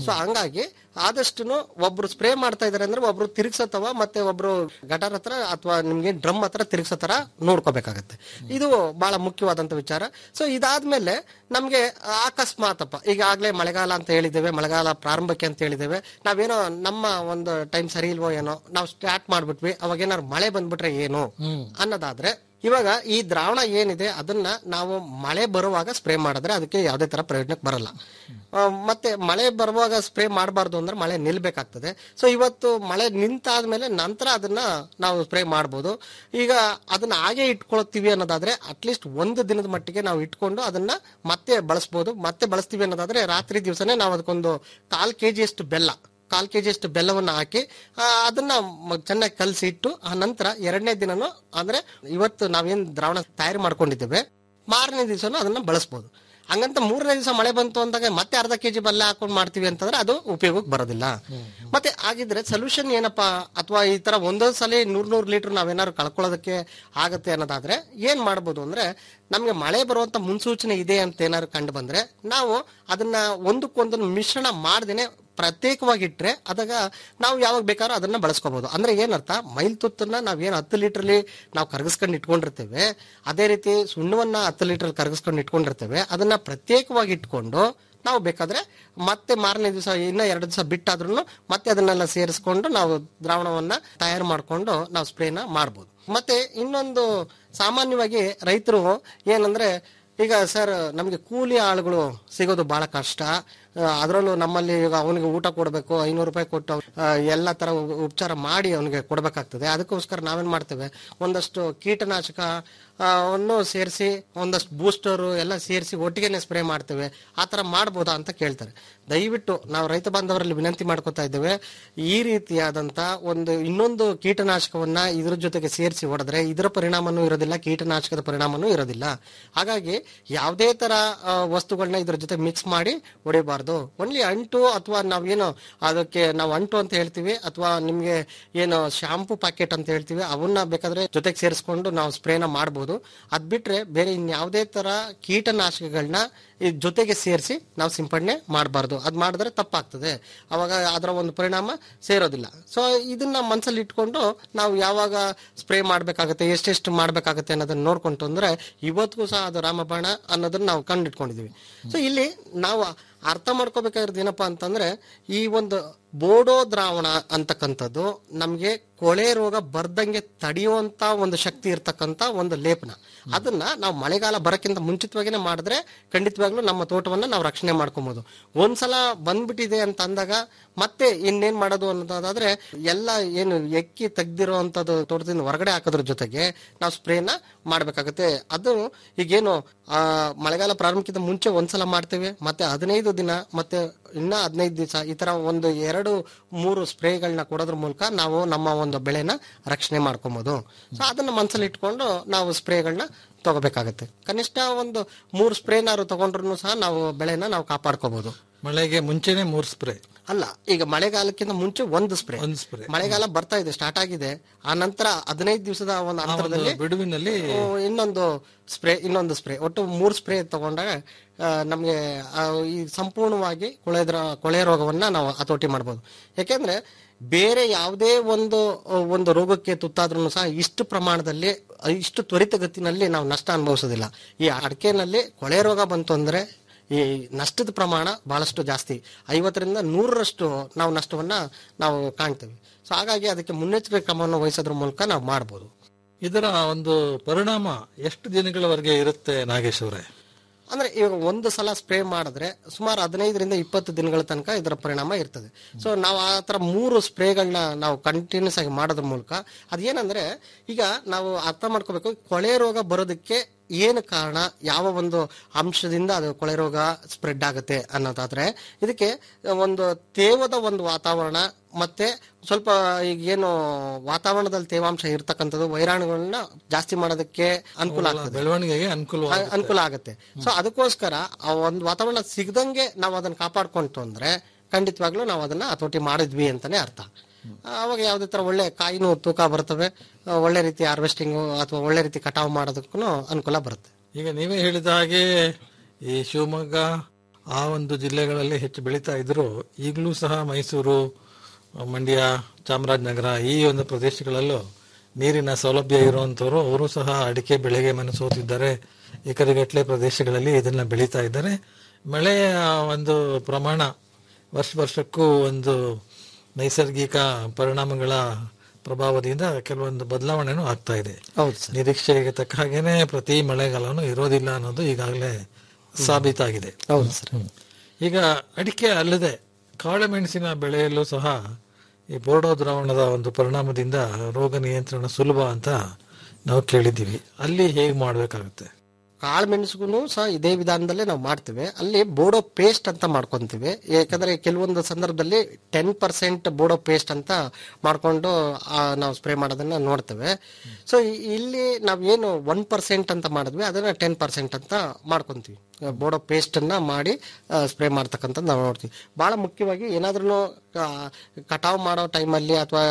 ಸೊ ಹಂಗಾಗಿ ಆದಷ್ಟು ಒಬ್ರು ಸ್ಪ್ರೇ ಮಾಡ್ತಾ ಇದಾರೆ ಅಂದ್ರೆ ಒಬ್ರು ತಿರುಗ್ಸತ್ತವ ಮತ್ತೆ ಒಬ್ರು ಗಟಾರ್ ಹತ್ರ ಅಥವಾ ನಿಮ್ಗೆ ಡ್ರಮ್ ಹತ್ರ ತಿರುಗ್ಸೋ ತರ ನೋಡ್ಕೋಬೇಕಾಗತ್ತೆ ಇದು ಬಹಳ ಮುಖ್ಯವಾದಂತ ವಿಚಾರ ಸೊ ಇದಾದ್ಮೇಲೆ ನಮ್ಗೆ ಅಕಸ್ಮಾತಪ್ಪ ಈಗಾಗ್ಲೇ ಮಳೆಗಾಲ ಅಂತ ಹೇಳಿದ್ದೇವೆ ಮಳೆಗಾಲ ಪ್ರಾರಂಭಕ್ಕೆ ಅಂತ ಹೇಳಿದ್ದೇವೆ ನಾವೇನೋ ನಮ್ಮ ಒಂದು ಟೈಮ್ ಸರಿ ಇಲ್ವೋ ಏನೋ ನಾವು ಸ್ಟಾರ್ಟ್ ಮಾಡ್ಬಿಟ್ವಿ ಅವಾಗ ಏನಾದ್ರು ಮಳೆ ಬಂದ್ಬಿಟ್ರೆ ಏನು ಅನ್ನೋದಾದ್ರೆ ಇವಾಗ ಈ ದ್ರಾವಣ ಏನಿದೆ ಅದನ್ನ ನಾವು ಮಳೆ ಬರುವಾಗ ಸ್ಪ್ರೇ ಮಾಡಿದ್ರೆ ಅದಕ್ಕೆ ಯಾವುದೇ ತರ ಪ್ರಯೋಜನಕ್ಕೆ ಬರಲ್ಲ ಆ, ಮತ್ತೆ ಮಳೆ ಬರುವಾಗ ಸ್ಪ್ರೇ ಮಾಡಬಾರ್ದು ಅಂದ್ರೆ ಮಳೆ ನಿಲ್ಬೇಕಾಗ್ತದೆ ಸೊ ಇವತ್ತು ಮಳೆ ನಿಂತಾದ್ಮೇಲೆ ನಂತರ ಅದನ್ನ ನಾವು ಸ್ಪ್ರೇ ಮಾಡ್ಬೋದು ಈಗ ಅದನ್ನ ಹಾಗೆ ಇಟ್ಕೊಳ್ತೀವಿ ಅನ್ನೋದಾದ್ರೆ ಅಟ್ಲೀಸ್ಟ್ ಒಂದು ದಿನದ ಮಟ್ಟಿಗೆ ನಾವು ಇಟ್ಕೊಂಡು ಅದನ್ನ ಮತ್ತೆ ಬಳಸ್ಬೋದು ಮತ್ತೆ ಬಳಸ್ತೀವಿ ಅನ್ನೋದಾದ್ರೆ ರಾತ್ರಿ ದಿವಸನೇ ನಾವು ಅದಕ್ಕೊಂದು ಕಾಲ್ ಕೆಜಿ ಅಷ್ಟು ಬೆಲ್ಲ ಕಾಲ್ ಕೆಜಿ ಅಷ್ಟು ಬೆಲ್ಲವನ್ನು ಹಾಕಿ ಆ, ಅದನ್ನ ಮ- ಚೆನ್ನಾಗಿ ಕಲಸಿ ಇಟ್ಟು ಆ ನಂತರ ಎರಡನೇ ದಿನನು ಅಂದ್ರೆ ಇವತ್ತು ನಾವೇನ್ ದ್ರಾವಣ ತಯಾರು ಮಾಡ್ಕೊಂಡಿದ್ದೇವೆ ಮಾರನೇ ದಿವಸನು ಅದನ್ನ ಬಳಸ್ಬೋದು ಹಂಗಂತ ಮೂರನೇ ದಿವಸ ಮಳೆ ಬಂತು ಅಂದಾಗ ಮತ್ತೆ ಅರ್ಧ ಕೆಜಿ ಬೆಲ್ಲ ಹಾಕೊಂಡು ಮಾಡ್ತೀವಿ ಅಂತಂದ್ರೆ ಅದು ಉಪಯೋಗಕ್ಕೆ ಬರೋದಿಲ್ಲ ಮತ್ತೆ ಆಗಿದ್ರೆ ಸೊಲ್ಯೂಷನ್ ಏನಪ್ಪಾ ಅಥವಾ ಈ ತರ ಒಂದೊಂದ್ ಸಲ ನೂರ್ ನೂರ್ ಲೀಟರ್ ನಾವೇನಾದ್ರು ಕಳ್ಕೊಳ್ಳೋದಕ್ಕೆ ಆಗತ್ತೆ ಅನ್ನೋದಾದ್ರೆ ಏನ್ ಮಾಡ್ಬೋದು ಅಂದ್ರೆ ನಮ್ಗೆ ಮಳೆ ಬರುವಂತ ಮುನ್ಸೂಚನೆ ಇದೆ ಅಂತ ಏನಾದ್ರು ಕಂಡು ಬಂದ್ರೆ ನಾವು ಅದನ್ನ ಒಂದಕ್ಕೊಂದನ್ನು ಮಿಶ್ರಣ ಮಾಡ್ದೇನೆ ಪ್ರತ್ಯೇಕವಾಗಿ ಇಟ್ರೆ ಅದಾಗ ನಾವು ಯಾವಾಗ ಬೇಕಾದ್ರೂ ಅದನ್ನ ಬಳಸ್ಕೋಬಹುದು ಅಂದ್ರೆ ಏನರ್ಥ ಮೈಲ್ ತುತ್ತನ್ನ ನಾವೇನು ಹತ್ತು ಲೀಟರ್ಲಿ ನಾವು ಕರಗಿಸ್ಕೊಂಡು ಇಟ್ಕೊಂಡಿರ್ತೇವೆ ಅದೇ ರೀತಿ ಸುಣ್ಣವನ್ನ ಹತ್ತು ಲೀಟರ್ ಕರಗಿಸ್ಕೊಂಡು ಇಟ್ಕೊಂಡಿರ್ತೇವೆ ಅದನ್ನ ಪ್ರತ್ಯೇಕವಾಗಿ ಇಟ್ಕೊಂಡು ನಾವು ಬೇಕಾದ್ರೆ ಮತ್ತೆ ಮಾರನೇ ದಿವಸ ಇನ್ನ ಎರಡು ದಿವಸ ಬಿಟ್ಟಾದ್ರೂ ಮತ್ತೆ ಅದನ್ನೆಲ್ಲ ಸೇರಿಸ್ಕೊಂಡು ನಾವು ದ್ರಾವಣವನ್ನ ತಯಾರು ಮಾಡ್ಕೊಂಡು ನಾವು ಸ್ಪ್ರೇನ ಮಾಡ್ಬೋದು ಮತ್ತೆ ಇನ್ನೊಂದು ಸಾಮಾನ್ಯವಾಗಿ ರೈತರು ಏನಂದ್ರೆ ಈಗ ಸರ್ ನಮಗೆ ಕೂಲಿ ಆಳುಗಳು ಸಿಗೋದು ಬಹಳ ಕಷ್ಟ ಅದರಲ್ಲೂ ನಮ್ಮಲ್ಲಿ ಈಗ ಅವನಿಗೆ ಊಟ ಕೊಡಬೇಕು ಐನೂರು ರೂಪಾಯಿ ಕೊಟ್ಟು ಆ, ಎಲ್ಲ ತರ ಉ- ಉಪಚಾರ ಮಾಡಿ ಅವನಿಗೆ ಕೊಡಬೇಕಾಗ್ತದೆ ಅದಕ್ಕೋಸ್ಕರ ನಾವೇನ್ ಮಾಡ್ತೇವೆ ಒಂದಷ್ಟು ಕೀಟನಾಶಕ ಆ, ವನ್ನು ಸೇರಿಸಿ ಒಂದಷ್ಟು ಬೂಸ್ಟರು ಎಲ್ಲ ಸೇರಿಸಿ ಒಟ್ಟಿಗೆನೆ ಸ್ಪ್ರೇ ಮಾಡ್ತೇವೆ ಆ ತರ ಮಾಡ್ಬೋದಾ ಅಂತ ಕೇಳ್ತಾರೆ ದಯವಿಟ್ಟು ನಾವು ರೈತ ಬಾಂಧವರಲ್ಲಿ ವಿನಂತಿ ಮಾಡ್ಕೊತಾ ಇದ್ದೇವೆ ಈ ರೀತಿಯಾದಂತ ಒಂದು ಇನ್ನೊಂದು ಕೀಟನಾಶಕವನ್ನ ಇದ್ರ ಜೊತೆಗೆ ಸೇರಿಸಿ ಹೊಡೆದ್ರೆ ಇದರ ಪರಿಣಾಮನೂ ಇರೋದಿಲ್ಲ ಕೀಟನಾಶಕದ ಪರಿಣಾಮನೂ ಇರೋದಿಲ್ಲ ಹಾಗಾಗಿ ಯಾವುದೇ ತರ ಆ, ವಸ್ತುಗಳನ್ನ ಇದ್ರ ಜೊತೆ ಮಿಕ್ಸ್ ಮಾಡಿ ಹೊಡಿಬಾರ್ದು ಓನ್ಲಿ ಅಂಟು ಅಥವಾ ನಾವೇನು ಅದಕ್ಕೆ ನಾವು ಅಂಟು ಅಂತ ಹೇಳ್ತೀವಿ ಅಥವಾ ನಿಮ್ಗೆ ಏನು ಶಾಂಪೂ ಪ್ಯಾಕೆಟ್ ಅಂತ ಹೇಳ್ತೀವಿ ಅವನ್ನ ಬೇಕಾದ್ರೆ ಜೊತೆಗೆ ಸೇರಿಸ್ಕೊಂಡು ನಾವು ಸ್ಪ್ರೇನ ಮಾಡ್ಬೋದು ಅದ್ ಬಿಟ್ರೆ ಬೇರೆ ಇನ್ಯಾವುದೇ ತರ ಕೀಟನಾಶಕಗಳನ್ನ ಈ ಜೊತೆಗೆ ಸೇರಿಸಿ ನಾವು ಸಿಂಪಡಣೆ ಮಾಡಬಾರ್ದು ಅದ್ ಮಾಡಿದ್ರೆ ತಪ್ಪಾಗ್ತದೆ ಅವಾಗ ಅದರ ಒಂದು ಪರಿಣಾಮ ಸೇರೋದಿಲ್ಲ ಸೊ ಇದನ್ನ ಮನಸ್ಸಲ್ಲಿ ಇಟ್ಕೊಂಡು ನಾವು ಯಾವಾಗ ಸ್ಪ್ರೇ ಮಾಡ್ಬೇಕಾಗತ್ತೆ ಎಷ್ಟೆಷ್ಟು ಮಾಡ್ಬೇಕಾಗತ್ತೆ ಅನ್ನೋದನ್ನ ನೋಡ್ಕೊಂತು ಅಂದ್ರೆ ಇವತ್ತಿಗೂ ಸಹ ಅದು ರಾಮಬಾಣ ಅನ್ನೋದನ್ನ ನಾವು ಕಂಡಿಟ್ಕೊಂಡಿದೀವಿ ಸೊ ಇಲ್ಲಿ ನಾವು ಅರ್ಥ ಮಾಡ್ಕೋಬೇಕಾಗಿರೋದು ಏನಪ್ಪಾ ಅಂತಂದ್ರೆ ಈ ಒಂದು ಬೋಡೋ ದ್ರಾವಣ ಅಂತಕ್ಕಂಥದ್ದು ನಮ್ಗೆ ಕೊಳೆ ರೋಗ ಬರ್ದಂಗೆ ತಡೆಯುವಂತ ಒಂದು ಶಕ್ತಿ ಇರ್ತಕ್ಕಂತ ಒಂದು ಲೇಪನ ಅದನ್ನ ನಾವು ಮಳೆಗಾಲ ಬರಕ್ಕಿಂತ ಮುಂಚಿತವಾಗಿನೇ ಮಾಡಿದ್ರೆ ಖಂಡಿತವಾಗ್ಲೂ ನಮ್ಮ ತೋಟವನ್ನ ನಾವು ರಕ್ಷಣೆ ಮಾಡ್ಕೊಬಹುದು ಒಂದ್ಸಲ ಬಂದ್ಬಿಟ್ಟಿದೆ ಅಂತ ಅಂದಾಗ ಮತ್ತೆ ಇನ್ನೇನ್ ಮಾಡೋದು ಅನ್ನೋದಾದ್ರೆ ಎಲ್ಲ ಏನು ಎಕ್ಕಿ ತೆಗ್ದಿರೋಂಥದ್ದು ತೋಟದಿಂದ ಹೊರಗಡೆ ಹಾಕೋದ್ರ ಜೊತೆಗೆ ನಾವು ಸ್ಪ್ರೇನ ಮಾಡ್ಬೇಕಾಗತ್ತೆ ಅದು ಈಗೇನು ಆ ಮಳೆಗಾಲ ಪ್ರಾರಂಭಕ್ಕಿಂತ ಮುಂಚೆ ಒಂದ್ಸಲ ಮಾಡ್ತೇವೆ ಮತ್ತೆ ಹದಿನೈದು ದಿನ ಮತ್ತೆ ಇನ್ನ ಹದಿನೈದು ದಿವಸ ಈ ತರ ಒಂದು ಎರಡು ಮೂರು ಸ್ಪ್ರೇಗಳನ್ನ ಕೊಡೋದ್ರ ಮೂಲಕ ನಾವು ನಮ್ಮ ಒಂದು ಬೆಳೆನ ರಕ್ಷಣೆ ಮಾಡ್ಕೊಬಹುದು ಸೊ ಅದನ್ನ ಮನಸ್ಸಲ್ಲಿ ಇಟ್ಕೊಂಡು ನಾವು ಸ್ಪ್ರೇಗಳನ್ನ ತಗೋಬೇಕಾಗತ್ತೆ ಕನಿಷ್ಠ ಒಂದು ಮೂರು ಸ್ಪ್ರೇನಾರು ತಗೊಂಡ್ರು ಸಹ ನಾವು ಬೆಳೆನ ನಾವು ಕಾಪಾಡ್ಕೋಬಹುದು ಮಳೆಗೆ ಮುಂಚೆನೆ ಮೂರ್ ಸ್ಪ್ರೇ ಅಲ್ಲ ಈಗ ಮಳೆಗಾಲಕ್ಕಿಂತ ಮುಂಚೆ ಒಂದು ಸ್ಪ್ರೇ ಒಂದು ಸ್ಪ್ರೇ ಮಳೆಗಾಲ ಬರ್ತಾ ಇದೆ ಸ್ಟಾರ್ಟ್ ಆಗಿದೆ ಆ ನಂತರ ಹದಿನೈದು ದಿವಸದ ಒಂದು ಅಂತರದಲ್ಲಿ ಬಿಡುವಿನಲ್ಲಿ ಓ, ಇನ್ನೊಂದು ಸ್ಪ್ರೇ ಇನ್ನೊಂದು ಸ್ಪ್ರೇ ಒಟ್ಟು ಮೂರು ಸ್ಪ್ರೇ ತಗೊಂಡಾಗ ಆ, ನಮ್ಗೆ ಆ, ಈ ಸಂಪೂರ್ಣವಾಗಿ ಕೊಳೆದ್ರ ಕೊಳೆ ರೋಗವನ್ನ ನಾವು ಹತೋಟಿ ಮಾಡ್ಬೋದು ಯಾಕೆಂದ್ರೆ ಬೇರೆ ಯಾವುದೇ ಒಂದು ಒಂದು ರೋಗಕ್ಕೆ ತುತ್ತಾದ್ರೂ ಸಹ ಇಷ್ಟು ಪ್ರಮಾಣದಲ್ಲಿ ಇಷ್ಟು ತ್ವರಿತಗತಿನಲ್ಲಿ ನಾವು ನಷ್ಟ ಅನುಭವಿಸೋದಿಲ್ಲ ಈ ಅಡಿಕೆನಲ್ಲಿ ಕೊಳೆ ರೋಗ ಬಂತು ಅಂದ್ರೆ ಈ ನಷ್ಟದ ಪ್ರಮಾಣ ಬಹಳಷ್ಟು ಜಾಸ್ತಿ ಐವತ್ತರಿಂದ ನೂರರಷ್ಟು ನಾವು ನಷ್ಟವನ್ನ ನಾವು ಕಾಣ್ತೇವೆ ಸೊ ಹಾಗಾಗಿ ಅದಕ್ಕೆ ಮುನ್ನೆಚ್ಚರಿಕೆ ಕ್ರಮವನ್ನು ವಹಿಸೋದ್ರ ಮೂಲಕ ನಾವು ಮಾಡ್ಬೋದು ಇದರ ಒಂದು ಪರಿಣಾಮ ಎಷ್ಟು ದಿನಗಳವರೆಗೆ ಇರುತ್ತೆ ನಾಗೇಶ್ ಅವರೇ ಅಂದ್ರೆ ಇವಾಗ ಒಂದು ಸಲ ಸ್ಪ್ರೇ ಮಾಡಿದ್ರೆ ಸುಮಾರು ಹದಿನೈದರಿಂದ ಇಪ್ಪತ್ತು ದಿನಗಳ ತನಕ ಇದರ ಪರಿಣಾಮ ಇರ್ತದೆ ಸೊ ನಾವು ಆ ತರ ಮೂರು ಸ್ಪ್ರೇಗಳನ್ನ ನಾವು ಕಂಟಿನ್ಯೂಸ್ ಆಗಿ ಮಾಡೋದ್ರ ಮೂಲಕ ಅದೇನಂದ್ರೆ ಈಗ ನಾವು ಅರ್ಥ ಮಾಡ್ಕೋಬೇಕು ಕೊಳೆ ರೋಗ ಬರೋದಕ್ಕೆ ಏನು ಕಾರಣ ಯಾವ ಒಂದು ಅಂಶದಿಂದ ಅದು ಕೊಳೆ ರೋಗ ಸ್ಪ್ರೆಡ್ ಆಗುತ್ತೆ ಅನ್ನೋದಾದ್ರೆ ಇದಕ್ಕೆ ಒಂದು ತೇವದ ಒಂದು ವಾತಾವರಣ ಮತ್ತೆ ಸ್ವಲ್ಪ ಈಗ ಏನು ವಾತಾವರಣದಲ್ಲಿ ತೇವಾಂಶ ಇರ್ತಕ್ಕಂಥದ್ದು ವೈರಾಣುಗಳನ್ನ ಜಾಸ್ತಿ ಮಾಡೋದಕ್ಕೆ ಅನುಕೂಲ ಆಗ್ತದೆ ಬೆಳವಣಿಗೆಗೆ ಅನುಕೂಲ ಅ- ಅನುಕೂಲ ಆಗುತ್ತೆ ಸೊ ಅದಕ್ಕೋಸ್ಕರ ಆ ಒಂದು ವಾತಾವರಣ ಸಿಗದಂಗೆ ನಾವು ಅದನ್ನ ಕಾಪಾಡ್ಕೊಂತು ಅಂದ್ರೆ ಖಂಡಿತವಾಗ್ಲೂ ನಾವು ಅದನ್ನ ಹತೋಟಿ ಮಾಡಿದ್ವಿ ಅಂತಾನೆ ಅರ್ಥ ಅವಾಗ ಯಾವುದೇ ತರ ಒಳ್ಳೆ ಕಾಯಿನೂ ತೂಕ ಬರ್ತವೆ ಆ, ಒಳ್ಳೆ ರೀತಿ ಹಾರ್ವೆಸ್ಟಿಂಗ್ ಅಥವಾ ಒಳ್ಳೆ ರೀತಿ ಕಟಾವು ಮಾಡೋದಕ್ಕೂ ಅನುಕೂಲ ಬರುತ್ತೆ ಈಗ ನೀವೇ ಹೇಳಿದ ಹಾಗೆ ಈ ಶಿವಮೊಗ್ಗ ಆ ಒಂದು ಜಿಲ್ಲೆಗಳಲ್ಲಿ ಹೆಚ್ಚು ಬೆಳೀತಾ ಇದ್ರು ಈಗಲೂ ಸಹ ಮೈಸೂರು ಮಂಡ್ಯ ಚಾಮರಾಜನಗರ ಈ ಒಂದು ಪ್ರದೇಶಗಳಲ್ಲೂ ನೀರಿನ ಸೌಲಭ್ಯ ಇರುವಂತವರು ಅವರು ಸಹ ಅಡಿಕೆ ಬೆಳೆಗೆ ಮನಸೋತಿದ್ದಾರೆ ಎಕರೆಗಟ್ಟಲೆ ಪ್ರದೇಶಗಳಲ್ಲಿ ಇದನ್ನ ಬೆಳೀತಾ ಇದ್ದಾರೆ ಮಳೆಯ ಒಂದು ಪ್ರಮಾಣ ವರ್ಷ ವರ್ಷಕ್ಕೂ ಒಂದು ನೈಸರ್ಗಿಕ ಪರಿಣಾಮಗಳ ಪ್ರಭಾವದಿಂದ ಕೆಲವೊಂದು ಬದಲಾವಣೆನೂ ಆಗ್ತಾ ಇದೆ ಹೌದು ಸರ್ ನಿರೀಕ್ಷೆಗೆ ತಕ್ಕ ಹಾಗೇನೆ ಪ್ರತಿ ಮಳೆಗಾಲನು ಇರೋದಿಲ್ಲ ಅನ್ನೋದು ಈಗಾಗಲೇ ಸಾಬೀತಾಗಿದೆ ಹೌದು ಸರ್ ಈಗ ಅಡಿಕೆ ಅಲ್ಲದೆ ಕಾಳುಮೆಣಸಿನ ಬೆಳೆಯಲ್ಲೂ ಸಹ ಈ ಬೋರ್ಡೋ ದ್ರಾವಣದ ಒಂದು ಪರಿಣಾಮದಿಂದ ರೋಗ ನಿಯಂತ್ರಣ ಸುಲಭ ಅಂತ ನಾವು ಕೇಳಿದ್ದೀವಿ ಅಲ್ಲಿ ಹೇಗೆ ಮಾಡಬೇಕಾಗುತ್ತೆ ಕಾಳು ಮೆಣಸುಗೂ ಸಹ ಇದೇ ವಿಧಾನದಲ್ಲೇ ನಾವು ಮಾಡ್ತೇವೆ ಅಲ್ಲಿ ಬೋಡೋ ಪೇಸ್ಟ್ ಅಂತ ಮಾಡ್ಕೊಂತೀವಿ ಯಾಕಂದ್ರೆ ಕೆಲವೊಂದು ಸಂದರ್ಭದಲ್ಲಿ ಟೆನ್ ಪರ್ಸೆಂಟ್ ಬೋಡೋ ಪೇಸ್ಟ್ ಅಂತ ಮಾಡ್ಕೊಂಡು ಆ, ನಾವು ಸ್ಪ್ರೇ ಮಾಡೋದನ್ನ ನೋಡ್ತೇವೆ ಸೊ ಇಲ್ಲಿ ನಾವು ಏನು ಒನ್ ಪರ್ಸೆಂಟ್ ಅಂತ ಮಾಡಿದ್ವಿ ಅದನ್ನ ಟೆನ್ ಪರ್ಸೆಂಟ್ ಅಂತ ಮಾಡ್ಕೊಂತೀವಿ ಬೋಡೋ ಪೇಸ್ಟ್ ಅನ್ನ ಮಾಡಿ ಸ್ಪ್ರೇ ಮಾಡ್ತಕ್ಕಂಥದ್ದು ನಾವು ನೋಡ್ತೀವಿ ಬಹಳ ಮುಖ್ಯವಾಗಿ ಏನಾದ್ರೂ ಕಟಾವ್ ಮಾಡೋ ಟೈಮಲ್ಲಿ ಅಥವಾ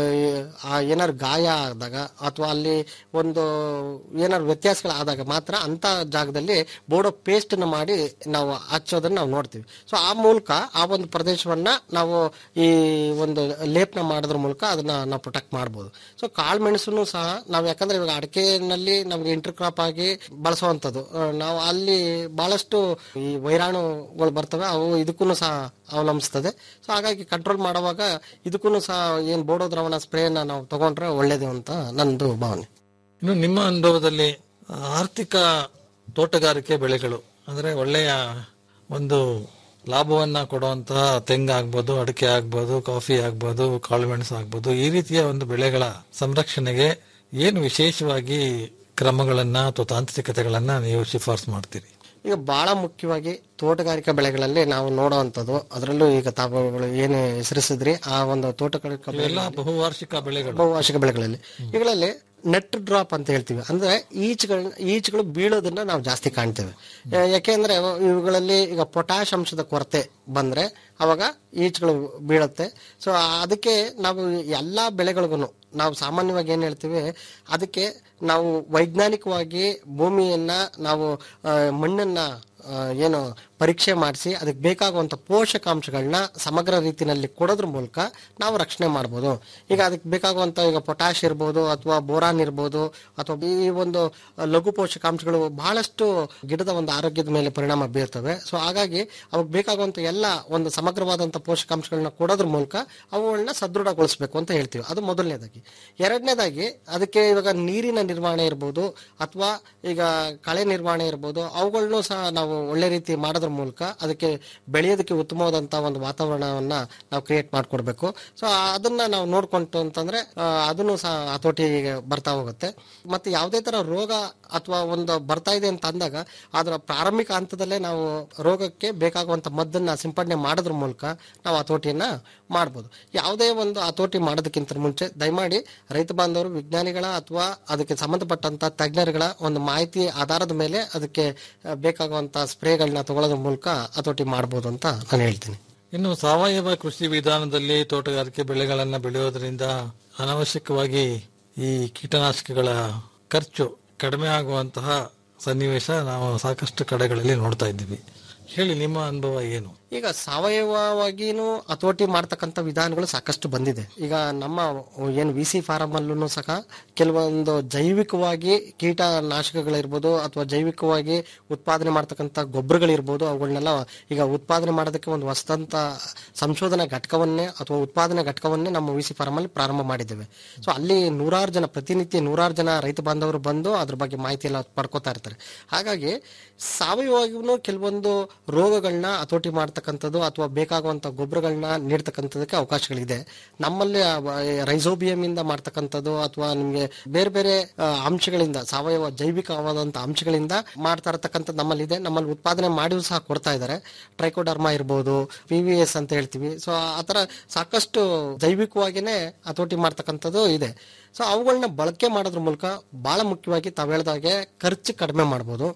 ಏನಾದ್ರು ಗಾಯ ಆದಾಗ ಅಥವಾ ಅಲ್ಲಿ ಒಂದು ಏನಾದ್ರು ವ್ಯತ್ಯಾಸಗಳಾದಾಗ ಮಾತ್ರ ಅಂತ ಜಾಗದಲ್ಲಿ ಬೋಡೋ ಪೇಸ್ಟ್ ಅನ್ನ ಮಾಡಿ ನಾವು ಹಚ್ಚೋದನ್ನ ನಾವು ನೋಡ್ತೀವಿ ಸೊ ಆ ಮೂಲಕ ಆ ಒಂದು ಪ್ರದೇಶವನ್ನ ನಾವು ಈ ಒಂದು ಲೇಪನ ಮಾಡೋದ್ರ ಮೂಲಕ ಅದನ್ನ ನಾವು ಪ್ರೊಟೆಕ್ಟ್ ಮಾಡ್ಬೋದು ಸೊ ಕಾಳುಮೆಣಸನ್ನು ಸಹ ನಾವು ಯಾಕಂದ್ರೆ ಇವಾಗ ಅಡಿಕೆನಲ್ಲಿ ನಮ್ಗೆ ಇಂಟರ್ ಕ್ರಾಪ್ ಆಗಿ ಬಳಸುವಂಥದ್ದು ಆ, ನಾವು ಅಲ್ಲಿ ಬಹಳಷ್ಟು ಈ ವೈರಾಣುಗಳು ಬರ್ತವೆ ಅವು ಇದಕ್ಕೂ ಸಹ ಅವಲಂಬಿಸ್ತದೆ ಸೊ ಹಾಗಾಗಿ ಕಂಟ್ರೋಲ್ ಮಾಡುವಾಗ ಇದಕ್ಕೂ ಸಹ ಏನ್ ಬೋಡೋ ದ್ರಾವಣ ಸ್ಪ್ರೇನ ನಾವು ತಗೊಂಡ್ರೆ ಒಳ್ಳೇದು ಅಂತ ನಂದು ಭಾವನೆ ಇನ್ನು ನಿಮ್ಮ ಅನುಭವದಲ್ಲಿ ಆರ್ಥಿಕ ತೋಟಗಾರಿಕೆ ಬೆಳೆಗಳು ಅಂದ್ರೆ ಒಳ್ಳೆಯ ಒಂದು ಲಾಭವನ್ನ ಕೊಡುವಂತಹ ತೆಂಗು ಆಗ್ಬೋದು ಅಡಿಕೆ ಆಗ್ಬೋದು ಕಾಫಿ ಆಗ್ಬೋದು ಕಾಳುಮೆಣಸು ಆಗ್ಬೋದು ಈ ರೀತಿಯ ಒಂದು ಬೆಳೆಗಳ ಸಂರಕ್ಷಣೆಗೆ ಏನು ವಿಶೇಷವಾಗಿ ಕ್ರಮಗಳನ್ನ ಅಥವಾ ತಾಂತ್ರಿಕತೆಗಳನ್ನ ನೀವು ಶಿಫಾರಸು ಮಾಡ್ತೀರಿ ಈಗ ಬಹಳ ಮುಖ್ಯವಾಗಿ ತೋಟಗಾರಿಕಾ ಬೆಳೆಗಳಲ್ಲಿ ನಾವು ನೋಡುವಂಥದ್ದು ಅದರಲ್ಲೂ ಈಗ ತಾವುಗಳು ಏನು ಹೆಸರಿಸಿದ್ರಿ ಆ ಒಂದು ತೋಟಗಾರಿಕಾ ಬೆಳೆ ಇವೆಲ್ಲ ಬಹುವಾರ್ಷಿಕ ಬೆಳೆಗಳು ಬಹುವಾರ್ಷಿಕ ಬೆಳೆಗಳಲ್ಲಿ ಇವುಗಳಲ್ಲಿ ನೆಟ್ ಡ್ರಾಪ್ ಅಂತ ಹೇಳ್ತೀವಿ ಅಂದ್ರೆ ಈಚುಗಳನ್ನ ಈಚುಗಳು ಬೀಳೋದನ್ನ ನಾವು ಜಾಸ್ತಿ ಕಾಣ್ತೇವೆ ಯಾ- ಯಾಕೆಂದ್ರೆ ಇವುಗಳಲ್ಲಿ ಈಗ ಪೊಟ್ಯಾಶ್ ಅಂಶದ ಕೊರತೆ ಬಂದ್ರೆ ಅವಾಗ ಈಚುಗಳು ಬೀಳುತ್ತೆ ಸೊ ಅದಕ್ಕೆ ನಾವು ಎಲ್ಲಾ ಬೆಳೆಗಳಿಗೂ ನಾವು ಸಾಮಾನ್ಯವಾಗಿ ಏನ್ ಹೇಳ್ತೀವಿ ಅದಕ್ಕೆ ನಾವು ವೈಜ್ಞಾನಿಕವಾಗಿ ಭೂಮಿಯನ್ನ ನಾವು ಆ, ಮಣ್ಣನ್ನ ಆ, ಏನು ಪರೀಕ್ಷೆ ಮಾಡಿಸಿ ಅದಕ್ಕೆ ಬೇಕಾಗುವಂತ ಪೋಷಕಾಂಶಗಳನ್ನ ಸಮಗ್ರ ರೀತಿಯಲ್ಲಿ ಕೊಡೋದ್ರ ಮೂಲಕ ನಾವು ರಕ್ಷಣೆ ಮಾಡ್ಬೋದು ಈಗ ಅದಕ್ಕೆ ಬೇಕಾಗುವಂತ ಈಗ ಪೊಟ್ಯಾಶ್ ಇರ್ಬೋದು ಅಥವಾ ಬೋರಾನ್ ಇರ್ಬೋದು ಅಥವಾ ಈ ಒಂದು ಲಘು ಪೋಷಕಾಂಶಗಳು ಬಹಳಷ್ಟು ಗಿಡದ ಒಂದು ಆರೋಗ್ಯದ ಮೇಲೆ ಪರಿಣಾಮ ಬೀರ್ತವೆ ಸೊ ಹಾಗಾಗಿ ಅವಕ್ಕೆ ಬೇಕಾಗುವಂತ ಎಲ್ಲ ಒಂದು ಸಮಗ್ರವಾದಂತ ಪೋಷಕಾಂಶಗಳನ್ನ ಕೊಡೋದ್ರ ಮೂಲಕ ಅವುಗಳನ್ನ ಸದೃಢಗೊಳಿಸಬೇಕು ಅಂತ ಹೇಳ್ತೀವಿ ಅದು ಮೊದಲನೇದಾಗಿ ಎರಡನೇದಾಗಿ ಅದಕ್ಕೆ ಇವಾಗ ನೀರಿನ ನಿರ್ವಹಣೆ ಇರ್ಬೋದು ಅಥವಾ ಈಗ ಕಳೆ ನಿರ್ವಹಣೆ ಇರ್ಬೋದು ಅವುಗಳನ್ನು ಸಹ ನಾವು ಒಳ್ಳೆ ರೀತಿ ಮಾಡೋದ್ರ ಮೂಲಕ ಅದಕ್ಕೆ ಬೆಳೆಯೋದಕ್ಕೆ ಉತ್ತಮವಾದಂತಹ ಒಂದು ವಾತಾವರಣವನ್ನ ನಾವು ಕ್ರಿಯೇಟ್ ಮಾಡ್ಕೊಡ್ಬೇಕು ಸೊ ಅದನ್ನ ನಾವು ನೋಡ್ಕೊಂತು ಅಂತಂದ್ರೆ ಆ, ಅದನ್ನು ಸಹ ಹತೋಟಿಗೆ ಬರ್ತಾ ಹೋಗುತ್ತೆ ಮತ್ತೆ ಯಾವುದೇ ತರ ರೋಗ ಅಥವಾ ಒಂದು ಬರ್ತಾ ಇದೆ ಅಂತ ಅಂದಾಗ ಅದರ ಪ್ರಾರಂಭಿಕ ಹಂತದಲ್ಲೇ ನಾವು ರೋಗಕ್ಕೆ ಬೇಕಾಗುವಂತ ಮದ್ದನ್ನ ಸಿಂಪಡಣೆ ಮಾಡೋದ್ರ ಮೂಲಕ ನಾವು ಹತೋಟಿಯನ್ನ ಮಾಡ್ಬೋದು ಯಾವುದೇ ಒಂದು ಹತೋಟಿ ಮಾಡೋದಕ್ಕಿಂತ ಮುಂಚೆ ದಯಮಾಡಿ ರೈತ ಬಾಂಧವರು ವಿಜ್ಞಾನಿಗಳ ಅಥವಾ ಅದಕ್ಕೆ ಸಂಬಂಧಪಟ್ಟಂತ ತಜ್ಞರುಗಳ ಒಂದು ಮಾಹಿತಿ ಆಧಾರದ ಮೇಲೆ ಅದಕ್ಕೆ ಆ, ಬೇಕಾಗುವಂತ ಸ್ಪ್ರೇಗಳನ್ನ ತಗೊಳ್ಳೋದ್ರ ಮೂಲಕ ಹತೋಟಿ ಮಾಡ್ಬೋದು ಅಂತ ನಾನು ಹೇಳ್ತೀನಿ ಇನ್ನು ಸಾವಯವ ಕೃಷಿ ವಿಧಾನದಲ್ಲಿ ತೋಟಗಾರಿಕೆ ಬೆಳೆಗಳನ್ನ ಬೆಳೆಯೋದ್ರಿಂದ ಅನಾವಶ್ಯಕವಾಗಿ ಈ ಕೀಟನಾಶಕಗಳ ಖರ್ಚು ಕಡಿಮೆ ಆಗುವಂತಹ ಸನ್ನಿವೇಶ ನಾವು ಸಾಕಷ್ಟು ಕಡೆಗಳಲ್ಲಿ ನೋಡ್ತಾ ಇದ್ದೀವಿ ಹೇಳಿ ನಿಮ್ಮ ಅನುಭವ ಏನು ಈಗ ಸಾವಯವವಾಗಿನೂ ಹತೋಟಿ ಮಾಡ್ತಕ್ಕಂಥ ವಿಧಾನಗಳು ಸಾಕಷ್ಟು ಬಂದಿದೆ ಈಗ ನಮ್ಮ ಏನು ವಿ ಸಿ ಫಾರಂ ಅಲ್ಲೂ ಸಹ ಕೆಲವೊಂದು ಜೈವಿಕವಾಗಿ ಕೀಟನಾಶಕಗಳಿರ್ಬೋದು ಅಥವಾ ಜೈವಿಕವಾಗಿ ಉತ್ಪಾದನೆ ಮಾಡ್ತಕ್ಕಂಥ ಗೊಬ್ಬರಗಳಿರ್ಬೋದು ಅವುಗಳನ್ನೆಲ್ಲ ಈಗ ಉತ್ಪಾದನೆ ಮಾಡೋದಕ್ಕೆ ಒಂದು ಹೊಸದಂತ ಸಂಶೋಧನಾ ಘಟಕವನ್ನೇ ಅಥವಾ ಉತ್ಪಾದನೆ ಘಟಕವನ್ನೇ ನಮ್ಮ ವಿ ಸಿ ಫಾರಂ ಅಲ್ಲಿ ಪ್ರಾರಂಭ ಮಾಡಿದ್ದೇವೆ ಸೊ ಅಲ್ಲಿ ನೂರಾರು ಜನ ಪ್ರತಿನಿತ್ಯ ನೂರಾರು ಜನ ರೈತ ಬಾಂಧವರು ಬಂದು ಅದ್ರ ಬಗ್ಗೆ ಮಾಹಿತಿ ಎಲ್ಲ ಪಡ್ಕೋತಾ ಇರ್ತಾರೆ ಹಾಗಾಗಿ ಸಾವಯವವಾಗಿಯೂ ಕೆಲವೊಂದು ರೋಗಗಳನ್ನ ಹತೋಟಿ ಮಾಡ್ತಕ್ಕಂಥದ್ದು ಅಥವಾ ಬೇಕಾಗುವಂತ ಗೊಬ್ಬರಗಳನ್ನ ನೀಡ್ತಕ್ಕಂಥದಕ್ಕೆ ಅವಕಾಶಗಳಿದೆ ನಮ್ಮಲ್ಲಿ ರೈಸೋಬಿಯಂ ಇಂದ ಮಾಡ್ತಕ್ಕಂಥದ್ದು ಅಥವಾ ನಿಮ್ಗೆ ಬೇರೆ ಬೇರೆ ಆ, ಅಂಶಗಳಿಂದ ಸಾವಯವ ಜೈವಿಕವಾದಂತ ಅಂಶಗಳಿಂದ ಮಾಡ್ತಾ ಇರತಕ್ಕಂಥದ್ದು ನಮ್ಮಲ್ಲಿ ಇದೆ ನಮ್ಮಲ್ಲಿ ಉತ್ಪಾದನೆ ಮಾಡಿಯೂ ಸಹ ಕೊಡ್ತಾ ಇದ್ದಾರೆ ಟ್ರೈಕೋಡರ್ಮಾ ಇರ್ಬೋದು ಪಿ ವಿ ಎಸ್ ಅಂತ ಹೇಳ್ತೀವಿ ಸೊ ಆತರ ಸಾಕಷ್ಟು ಜೈವಿಕವಾಗಿನೇ ಹತೋಟಿ ಮಾಡ್ತಕ್ಕಂಥದ್ದು ಇದೆ ಸೊ ಅವುಗಳನ್ನ ಬಳಕೆ ಮಾಡೋದ್ರ ಮೂಲಕ ಬಹಳ ಮುಖ್ಯವಾಗಿ ತಾವು ಹೇಳ್ದಾಗೆ ಖರ್ಚು ಕಡಿಮೆ ಮಾಡ್ಬೋದು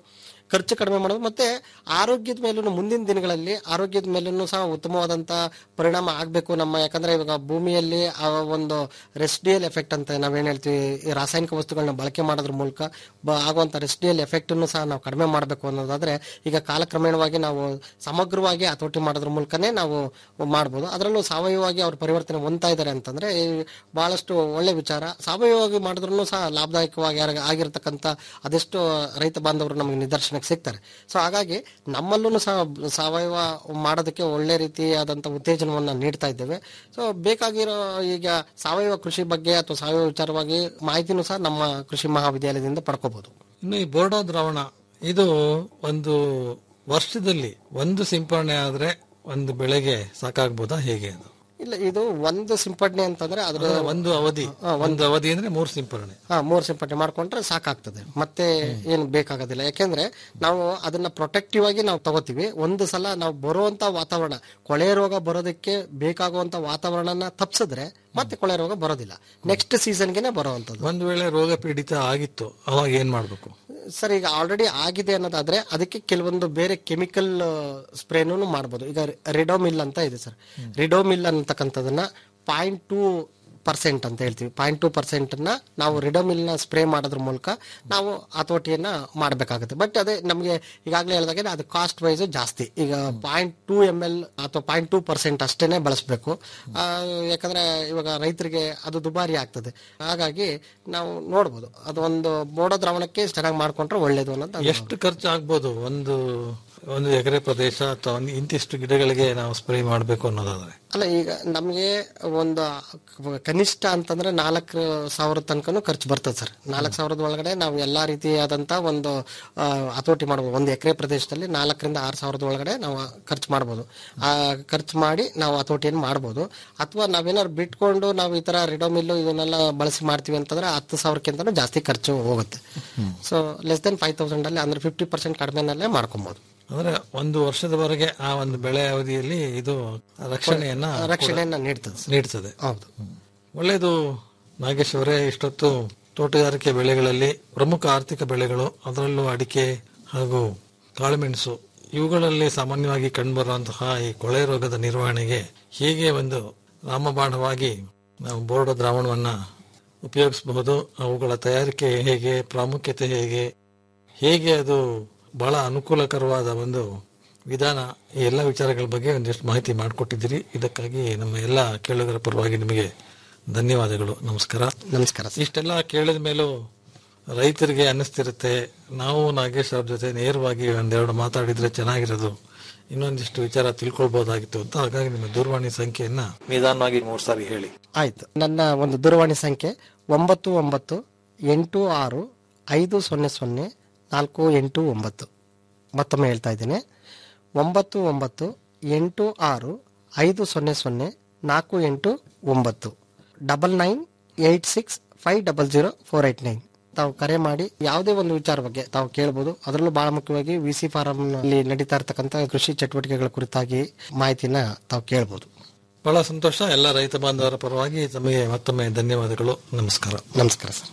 ಖರ್ಚು ಕಡಿಮೆ ಮಾಡೋದು ಮತ್ತೆ ಆರೋಗ್ಯದ ಮೇಲೂ ಮುಂದಿನ ದಿನಗಳಲ್ಲಿ ಆರೋಗ್ಯದ ಮೇಲೂ ಸಹ ಉತ್ತಮವಾದಂತ ಪರಿಣಾಮ ಆಗ್ಬೇಕು ನಮ್ಮ ಯಾಕಂದ್ರೆ ಇವಾಗ ಭೂಮಿಯಲ್ಲಿ ಆ ಒಂದು ರೆಸ್ಡಿಯಲ್ ಎಫೆಕ್ಟ್ ಅಂತ ನಾವೇನ್ ಹೇಳ್ತೀವಿ ಈ ರಾಸಾಯನಿಕ ವಸ್ತುಗಳನ್ನ ಬಳಕೆ ಮಾಡೋದ್ರ ಮೂಲಕ ಬ- ಆಗುವಂತ ರೆಸ್ಡಿಯಲ್ ಎಫೆಕ್ಟ್ ಅನ್ನು ಸಹ ನಾವು ಕಡಿಮೆ ಮಾಡಬೇಕು ಅನ್ನೋದಾದ್ರೆ ಈಗ ಕಾಲಕ್ರಮೇಣವಾಗಿ ನಾವು ಸಮಗ್ರವಾಗಿ ಹತೋಟಿ ಮಾಡೋದ್ರ ಮೂಲಕನೇ ನಾವು ಮಾಡ್ಬೋದು ಅದರಲ್ಲೂ ಸಾವಯವವಾಗಿ ಅವ್ರ ಪರಿವರ್ತನೆ ಹೊಂದ್ತಾ ಇದ್ದಾರೆ ಅಂತಂದ್ರೆ ಈ ಬಹಳಷ್ಟು ಒಳ್ಳೆ ವಿಚಾರ ಸಾವಯವವಾಗಿ ಮಾಡಿದ್ರು ಸಹ ಲಾಭದಾಯಕವಾಗಿ ಯಾರ- ಆಗಿರ್ತಕ್ಕಂಥ ಅದೆಷ್ಟು ರೈತ ಬಾಂಧವರು ನಮಗೆ ನಿದರ್ಶನಕ್ಕೆ ಸಿಗ್ತಾರೆ ಸೊ ಹಾಗಾಗಿ ನಮ್ಮಲ್ಲೂ ಸಹ ಸಾವಯವ ಮಾಡೋದಕ್ಕೆ ಒಳ್ಳೆ ರೀತಿಯಾದಂಥ ಉತ್ತೇಜನವನ್ನ ನೀಡ್ತಾ ಇದ್ದೇವೆ ಸೊ ಬೇಕಾಗಿರೋ ಈಗ ಸಾವಯವ ಕೃಷಿ ಬಗ್ಗೆ ಅಥವಾ ಸಾವಯವ ವಿಚಾರವಾಗಿ ಮಾಹಿತಿನೂ ಸಹ ನಮ್ಮ ಕೃಷಿ ಮಹಾವಿದ್ಯಾಲಯದಿಂದ ಪಡ್ಕೋಬಹುದು ಇನ್ನು ಈ ಬೋರ್ಡೋ ದ್ರಾವಣ ಇದು ಒಂದು ವರ್ಷದಲ್ಲಿ ಒಂದು ಸಿಂಪರಣೆ ಆದ್ರೆ ಒಂದು ಬೆಳೆಗೆ ಸಾಕಾಗ್ಬೋದಾ ಹೇಗೆ ಅದು ಇಲ್ಲ ಇದು ಒಂದು ಸಿಂಪಡಣೆ ಅಂತಂದ್ರೆ ಅದ್ರ ಒಂದು ಅವಧಿ ಒಂದು ಅವಧಿ ಅಂದ್ರೆ ಮೂರು ಸಿಂಪರಣೆ ಹಾ ಮೂರು ಸಿಂಪಡಣೆ ಮಾಡ್ಕೊಂಡ್ರೆ ಸಾಕಾಗ್ತದೆ ಮತ್ತೆ ಏನು ಬೇಕಾಗೋದಿಲ್ಲ ಯಾಕೆಂದ್ರೆ ನಾವು ಅದನ್ನ ಪ್ರೊಟೆಕ್ಟಿವ್ ಆಗಿ ನಾವು ತಗೋತೀವಿ ಒಂದು ಸಲ ನಾವು ಬರುವಂತ ವಾತಾವರಣ ಕೊಳೆ ರೋಗ ಬರೋದಕ್ಕೆ ಬೇಕಾಗುವಂತ ವಾತಾವರಣನ ತಪ್ಸಿದ್ರೆ ಮತ್ತೆ ಕೊಳೆ ರೋಗ ಬರೋದಿಲ್ಲ ನೆಕ್ಸ್ಟ್ ಸೀಸನ್ಗೆನೆ ಬರುವಂತದ್ದು ಒಂದು ವೇಳೆ ರೋಗ ಪೀಡಿತ ಆಗಿತ್ತು ಅವಾಗ ಏನ್ ಮಾಡ್ಬೇಕು ಸರ್ ಈಗ ಆಲ್ರೆಡಿ ಆಗಿದೆ ಅನ್ನೋದಾದ್ರೆ ಅದಕ್ಕೆ ಕೆಲವೊಂದು ಬೇರೆ ಕೆಮಿಕಲ್ ಸ್ಪ್ರೇನೂ ಮಾಡ್ಬೋದು ಈಗ ರಿಡೋಮಿಲ್ ಅಂತ ಇದೆ ಸರ್ ರಿಡೋಮಿಲ್ ಅನ್ನತಕ್ಕಂಥದನ್ನ ಪಾಯಿಂಟ್ ಟೂ ಪರ್ಸೆಂಟ್ ಅಂತ ಹೇಳ್ತೀವಿ ಪಾಯಿಂಟ್ ಟೂ ಪರ್ಸೆಂಟ್ ನ ನಾವು ರಿಡೋಮಿಲ್ ನ ಸ್ಪ್ರೇ ಮಾಡೋದ್ರ ಮೂಲಕ ನಾವು ಹತೋಟಿಯನ್ನ ಮಾಡಬೇಕಾಗುತ್ತೆ ಬಟ್ ಅದೇ ನಮಗೆ ಈಗಾಗಲೇ ಹೇಳಿದಾಗೆ ಅದು ಕಾಸ್ಟ್ ವೈಸ್ ಜಾಸ್ತಿ ಈಗ ಪಾಯಿಂಟ್ ಟೂ ಎಮ್ ಎಲ್ ಅಥವಾ ಪಾಯಿಂಟ್ ಟೂ ಪರ್ಸೆಂಟ್ ಅಷ್ಟೇನೆ ಬಳಸಬೇಕು ಯಾಕಂದ್ರೆ ಇವಾಗ ರೈತರಿಗೆ ಅದು ದುಬಾರಿ ಆಗ್ತದೆ ಹಾಗಾಗಿ ನಾವು ನೋಡ್ಬೋದು ಅದು ಒಂದು ಬೋಡೋ ದ್ರಾವಣಕ್ಕೆ ಚೆನ್ನಾಗಿ ಮಾಡ್ಕೊಂಡ್ರೆ ಒಳ್ಳೇದು ಅನ್ನೋದು ಅದು- ಎಷ್ಟು ಖರ್ಚು ಆಗ್ಬೋದು ಒಂದು ಒಂದು ಎಕರೆ ಪ್ರದೇಶ ಅಥವಾ ಒಂದು ಇಂತಿಷ್ಟು ಗಿಡಗಳಿಗೆ ನಾವು ಸ್ಪ್ರೇ ಮಾಡಬೇಕು ಅನ್ನೋದಾದ್ರೆ ಅಲ್ಲ ಈಗ ನಮಗೆ ಒಂದು ಕನಿಷ್ಠ ಅಂತಂದ್ರೆ ನಾಲ್ಕು ಸಾವಿರ ತನಕನೂ ಖರ್ಚು ಬರ್ತದೆ ಸರ್ ನಾಲ್ಕು ಸಾವಿರದ ಒಳಗಡೆ ನಾವು ಎಲ್ಲಾ ರೀತಿಯಾದಂತ ಒಂದು ಆ, ಹತೋಟಿ ಮಾಡ್ಬೋದು ಒಂದು ಎಕರೆ ಪ್ರದೇಶದಲ್ಲಿ ನಾಲ್ಕರಿಂದ ಆರು ಸಾವಿರದ ಒಳಗಡೆ ನಾವು ಖರ್ಚು ಮಾಡ್ಬೋದು ಆ ಖರ್ಚು ಮಾಡಿ ನಾವು ಹತೋಟಿಯನ್ನು ಮಾಡ್ಬೋದು ಅಥವಾ ನಾವೇನಾದ್ರು ಬಿಟ್ಕೊಂಡು ನಾವು ಈ ತರ ರಿಡೋಮಿಲ್ಲು ಇದನ್ನೆಲ್ಲ ಬಳಸಿ ಮಾಡ್ತೀವಿ ಅಂತಂದ್ರೆ ಹತ್ತು ಸಾವಿರಕ್ಕಿಂತನೂ ಜಾಸ್ತಿ ಖರ್ಚು ಹೋಗುತ್ತೆ so less than five thousand ಅಲ್ಲಿ ಅಂದ್ರೆ ಫಿಫ್ಟಿ ಪರ್ಸೆಂಟ್ ಕಡಿಮೆನಲ್ಲೇ ಮಾಡ್ಕೊಬಹುದು ಅಂದ್ರೆ ಒಂದು ವರ್ಷದವರೆಗೆ ಆ ಒಂದು ಬೆಳೆ ಅವಧಿಯಲ್ಲಿ ಇದು ರಕ್ಷಣೆಯನ್ನ ರಕ್ಷಣೆಯನ್ನ ನೀಡ್ತದೆ ಸರ್. ನೀಡ್ತದೆ ಹೌದು ಒಳ್ಳೆಯದು ನಾಗೇಶ್ ಅವರೇ ಇಷ್ಟೊತ್ತು ತೋಟಗಾರಿಕೆ ಬೆಳೆಗಳಲ್ಲಿ ಪ್ರಮುಖ ಆರ್ಥಿಕ ಬೆಳೆಗಳು ಅದರಲ್ಲೂ ಅಡಿಕೆ ಹಾಗೂ ಕಾಳುಮೆಣಸು ಇವುಗಳಲ್ಲಿ ಸಾಮಾನ್ಯವಾಗಿ ಕಂಡುಬರುವಂತಹ ಈ ಕೊಳೆ ರೋಗದ ನಿರ್ವಹಣೆಗೆ ಹೇಗೆ ಒಂದು ರಾಮಬಾಣವಾಗಿ ನಾವು ಬೋರ್ಡ ದ್ರಾವಣವನ್ನ ಉಪಯೋಗಿಸಬಹುದು ಅವುಗಳ ತಯಾರಿಕೆ ಹೇಗೆ ಪ್ರಾಮುಖ್ಯತೆ ಹೇಗೆ ಹೇಗೆ ಅದು ಬಹಳ ಅನುಕೂಲಕರವಾದ ಒಂದು ವಿಧಾನ ಈ ಎಲ್ಲ ವಿಚಾರಗಳ ಬಗ್ಗೆ ಒಂದಿಷ್ಟು ಮಾಹಿತಿ ಮಾಡಿಕೊಟ್ಟಿದ್ದೀರಿ ಇದಕ್ಕಾಗಿ ನಮ್ಮ ಎಲ್ಲ ಕೇಳುಗರ ಪರವಾಗಿ ನಿಮಗೆ ಧನ್ಯವಾದಗಳು ನಮಸ್ಕಾರ ನಮಸ್ಕಾರ ಸರ್ ಇಷ್ಟೆಲ್ಲ ಕೇಳಿದ ಮೇಲೂ ರೈತರಿಗೆ ಅನ್ನಿಸ್ತಿರುತ್ತೆ ನಾವು ನಾಗೇಶ್ ಅವ್ರ ಜೊತೆ ನೇರವಾಗಿ ಒಂದೆರಡು ಮಾತಾಡಿದ್ರೆ ಚೆನ್ನಾಗಿರೋದು ಇನ್ನೊಂದಿಷ್ಟು ವಿಚಾರ ತಿಳ್ಕೊಳ್ಬಹುದಾಗಿತ್ತು ಅಂತ ಹಾಗಾಗಿ ನಿಮ್ಮ ದೂರವಾಣಿ ಸಂಖ್ಯೆಯನ್ನ ನಿಧಾನವಾಗಿ ಮೂರು ಸಾರಿ ಹೇಳಿ ಆಯ್ತು ನನ್ನ ಒಂದು ದೂರವಾಣಿ ಸಂಖ್ಯೆ ಒಂಬತ್ತು ಒಂಬತ್ತು ಎಂಟು ಆರು ಐದು ಸೊನ್ನೆ ಸೊನ್ನೆ ನಾಲ್ಕು ಎಂಟು ಒಂಬತ್ತು ಮತ್ತೊಮ್ಮೆ ಹೇಳ್ತಾ ಇದ್ದೀನಿ ಒಂಬತ್ತು ಒಂಬತ್ತು ಎಂಟು ಆರು ಐದು ಸೊನ್ನೆ ಸೊನ್ನೆ ನಾಲ್ಕು ಎಂಟು ಒಂಬತ್ತು double nine eight six five double zero four eight nine ತಾವು ಕರೆ ಮಾಡಿ ಯಾವುದೇ ಒಂದು ವಿಚಾರ ಬಗ್ಗೆ ತಾವು ಕೇಳಬಹುದು ಅದರಲ್ಲೂ ಬಹಳ ಮುಖ್ಯವಾಗಿ ವಿ ಸಿ ಫಾರಂ ನಲ್ಲಿ ನಡೀತಾ ಇರತಕ್ಕಂತ ಕೃಷಿ ಚಟುವಟಿಕೆಗಳ ಕುರಿತಾಗಿ ಮಾಹಿತಿನ ತಾವು ಕೇಳಬಹುದು ಬಹಳ ಸಂತೋಷ ಎಲ್ಲ ರೈತ ಬಾಂಧವರ ಪರವಾಗಿ ತಮಗೆ ಮತ್ತೊಮ್ಮೆ ಧನ್ಯವಾದಗಳು ನಮಸ್ಕಾರ ನಮಸ್ಕಾರ ಸರ್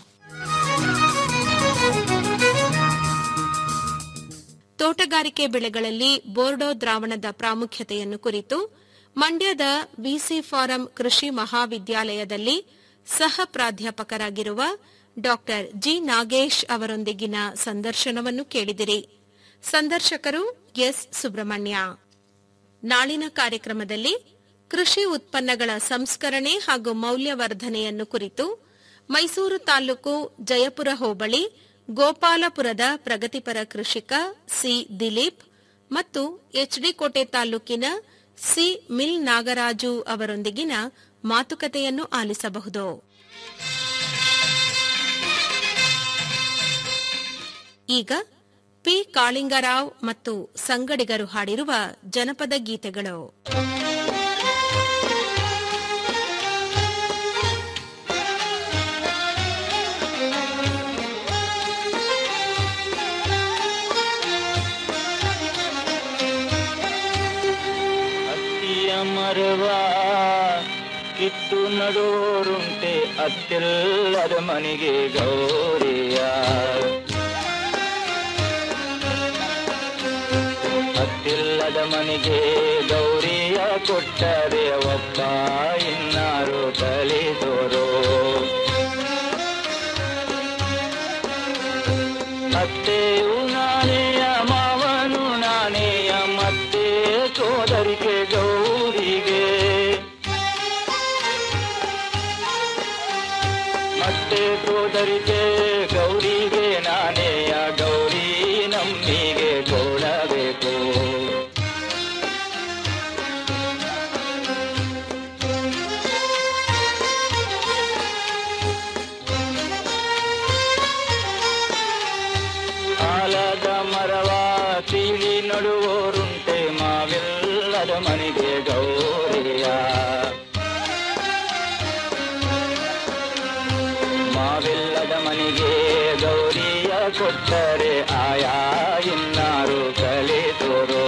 ತೋಟಗಾರಿಕೆ ಬೆಳೆಗಳಲ್ಲಿ ಬೋರ್ಡೋ ದ್ರಾವಣದ ಪ್ರಾಮುಖ್ಯತೆಯನ್ನು ಕುರಿತು ಮಂಡ್ಯದ ವಿಸಿ ಫಾರಂ ಕೃಷಿ ಮಹಾವಿದ್ಯಾಲಯದಲ್ಲಿ ಸಹ ಪ್ರಾಧ್ಯಾಪಕರಾಗಿರುವ ಡಾ ಜಿ ನಾಗೇಶ್ ಅವರೊಂದಿಗಿನ ಸಂದರ್ಶನವನ್ನು ಕೇಳಿದಿರಿ ಸಂದರ್ಶಕರು ಎಸ್ ಸುಬ್ರಹ್ಮಣ್ಯ ನಾಳಿನ ಕಾರ್ಯಕ್ರಮದಲ್ಲಿ ಕೃಷಿ ಉತ್ಪನ್ನಗಳ ಸಂಸ್ಕರಣೆ ಹಾಗೂ ಮೌಲ್ಯವರ್ಧನೆಯನ್ನು ಕುರಿತು ಮೈಸೂರು ತಾಲೂಕು ಜಯಪುರ ಹೋಬಳಿ ಗೋಪಾಲಪುರದ ಪ್ರಗತಿಪರ ಕೃಷಿಕ ಸಿ ದಿಲೀಪ್ ಮತ್ತು ಎಚ್ಡಿ ಕೋಟೆ ತಾಲೂಕಿನ ಸಿ ಮಿಲ್ ನಾಗರಾಜು ಅವರೊಂದಿಗಿನ ಮಾತುಕತೆಯನ್ನು ಆಲಿಸಬಹುದು ಈಗ ಪಿ ಕಾಳಿಂಗರಾವ್ ಮತ್ತು ಸಂಗಡಿಗರು ಹಾಡಿರುವ ಜನಪದ ಗೀತೆಗಳು ಅತ್ತಿಯ ಮರವ ಕಿತ್ತು ನಡೋರುಂಟೆ ಅತ್ತೆಲ್ಲರ ಮನೆಗೆ ಗೌರಿಯ ಮನೆಗೆ ಗೌರಿಯ ಕೊಟ್ಟರೆ ಒಪ್ಪ ಇನ್ನಾರು ಕಲಿತೋರು ಅತ್ತೆಯು ನಾನೆಯ ಮಾವನು ನಾನೆಯ ಮತ್ತೆ ಸೋದರಿಗೆ ಗೌರಿಗೆ ಮತ್ತೆ ಸೋದರಿಗೆ ಗೌರಿಗೆ ನಾನೆಯ ಗೌರಿ ನಮ್ಮಿಗೆ ಕೊಡಬೇಕು ಆಲದ ಮರವ ತೀಳಿ ನಡುವೋರುಂಟೆ ಮಾವಿಲ್ಲದ ಮನೆಗೆ ಗೌರಿಯ ಮಾವಿಲ್ಲದ ಮನೆಗೆ ಗೌರಿಯ ಕೊಟ್ಟರೆ ಆಯಾ ಇನ್ನಾರು ಕಲಿತೋರು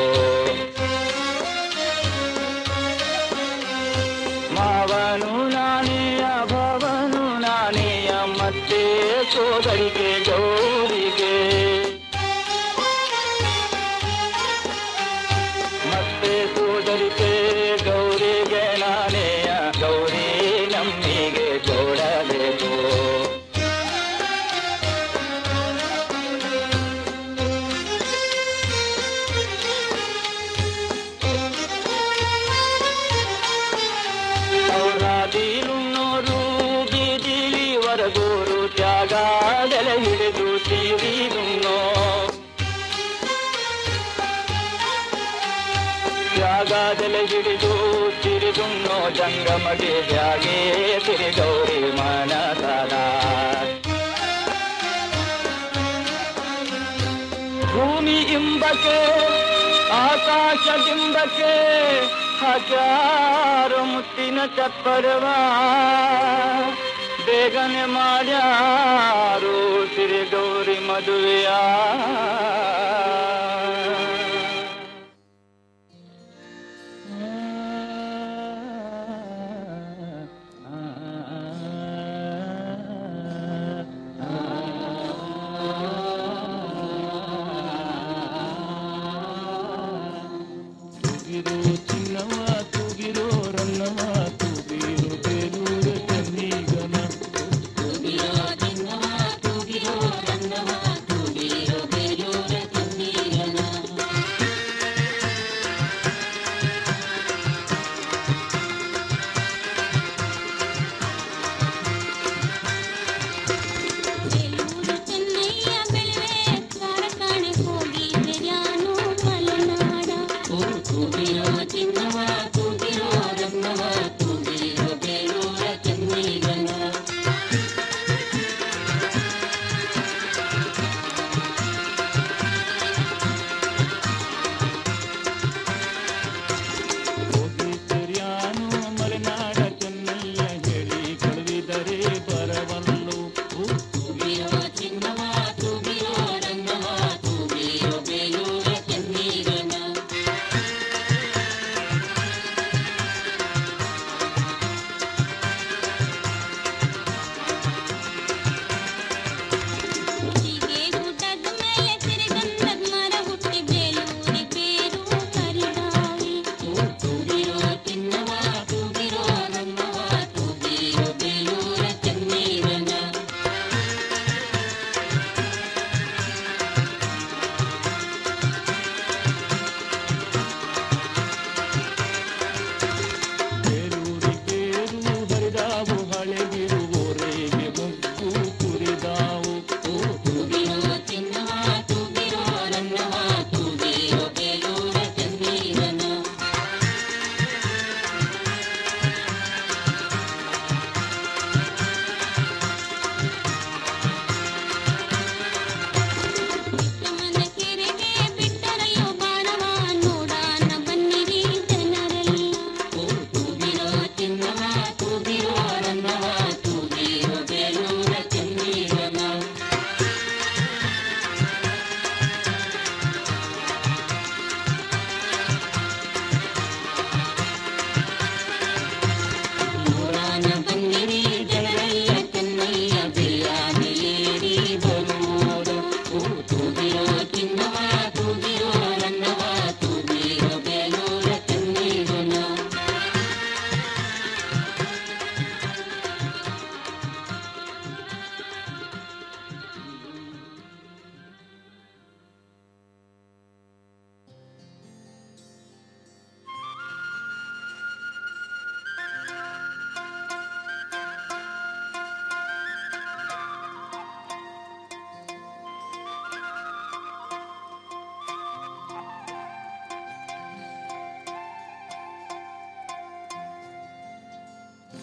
ಮಾವನು ನಾನೆಯ ಭವನು ನಾನೆಯ ಮತ್ತೆ ಸೋದರಿಗೆ ಗೌರಿಗೆ ಮತ್ತೆ ಸೋದರಿಗೆ ಗೌರಿಗೆ ನಾನೆಯ ಗೌರಿ ನಮ್ಮಿಗೆ ಕೊಡಬೇಕು ಅವರಾದೀನುನ್ನೋರು ಬೀದಿಲಿ ವರಗೋರು ತ್ಯಾಗಾದೆಲೆ ಹಿಡಿದು ತೀರಿದುನ್ನೋ ತ್ಯಾಗಾದೆಲೆ ಹಿಡಿದು ತಿರಿದುನ್ನೋ ಜಂಗಮಗೆ ಜಾಗೆ ತಿರಿಗೌರಿ ಮನಸದ ಭೂಮಿ ಇಂಬಕ್ಕೆ ಆಕಾಶ ಡಿಂಬಕ್ಕೆ ಹಜಾರು ಮುತ್ತಿನ ಚಪ್ಪರವ ಬೇಗನೆ ಮಾಡ್ಯಾರು ಸಿರಿ ಗೌರಿ ಮದುವೆಯ ತೂಗಿರೋ ಚಿನ್ನವ ತೂಗಿರೋ ರನ್ನವ ತೂಗಿರೋ ಬೇಲೂರು ಚೆನ್ನೀಗನ ತೂಗಿರೋ ಚಿನ್ನವ ತೂಗಿರೋ ರನ್ನವ ತೂಗಿರೋ ಬೇಲೂರು ಚೆನ್ನೀಗನ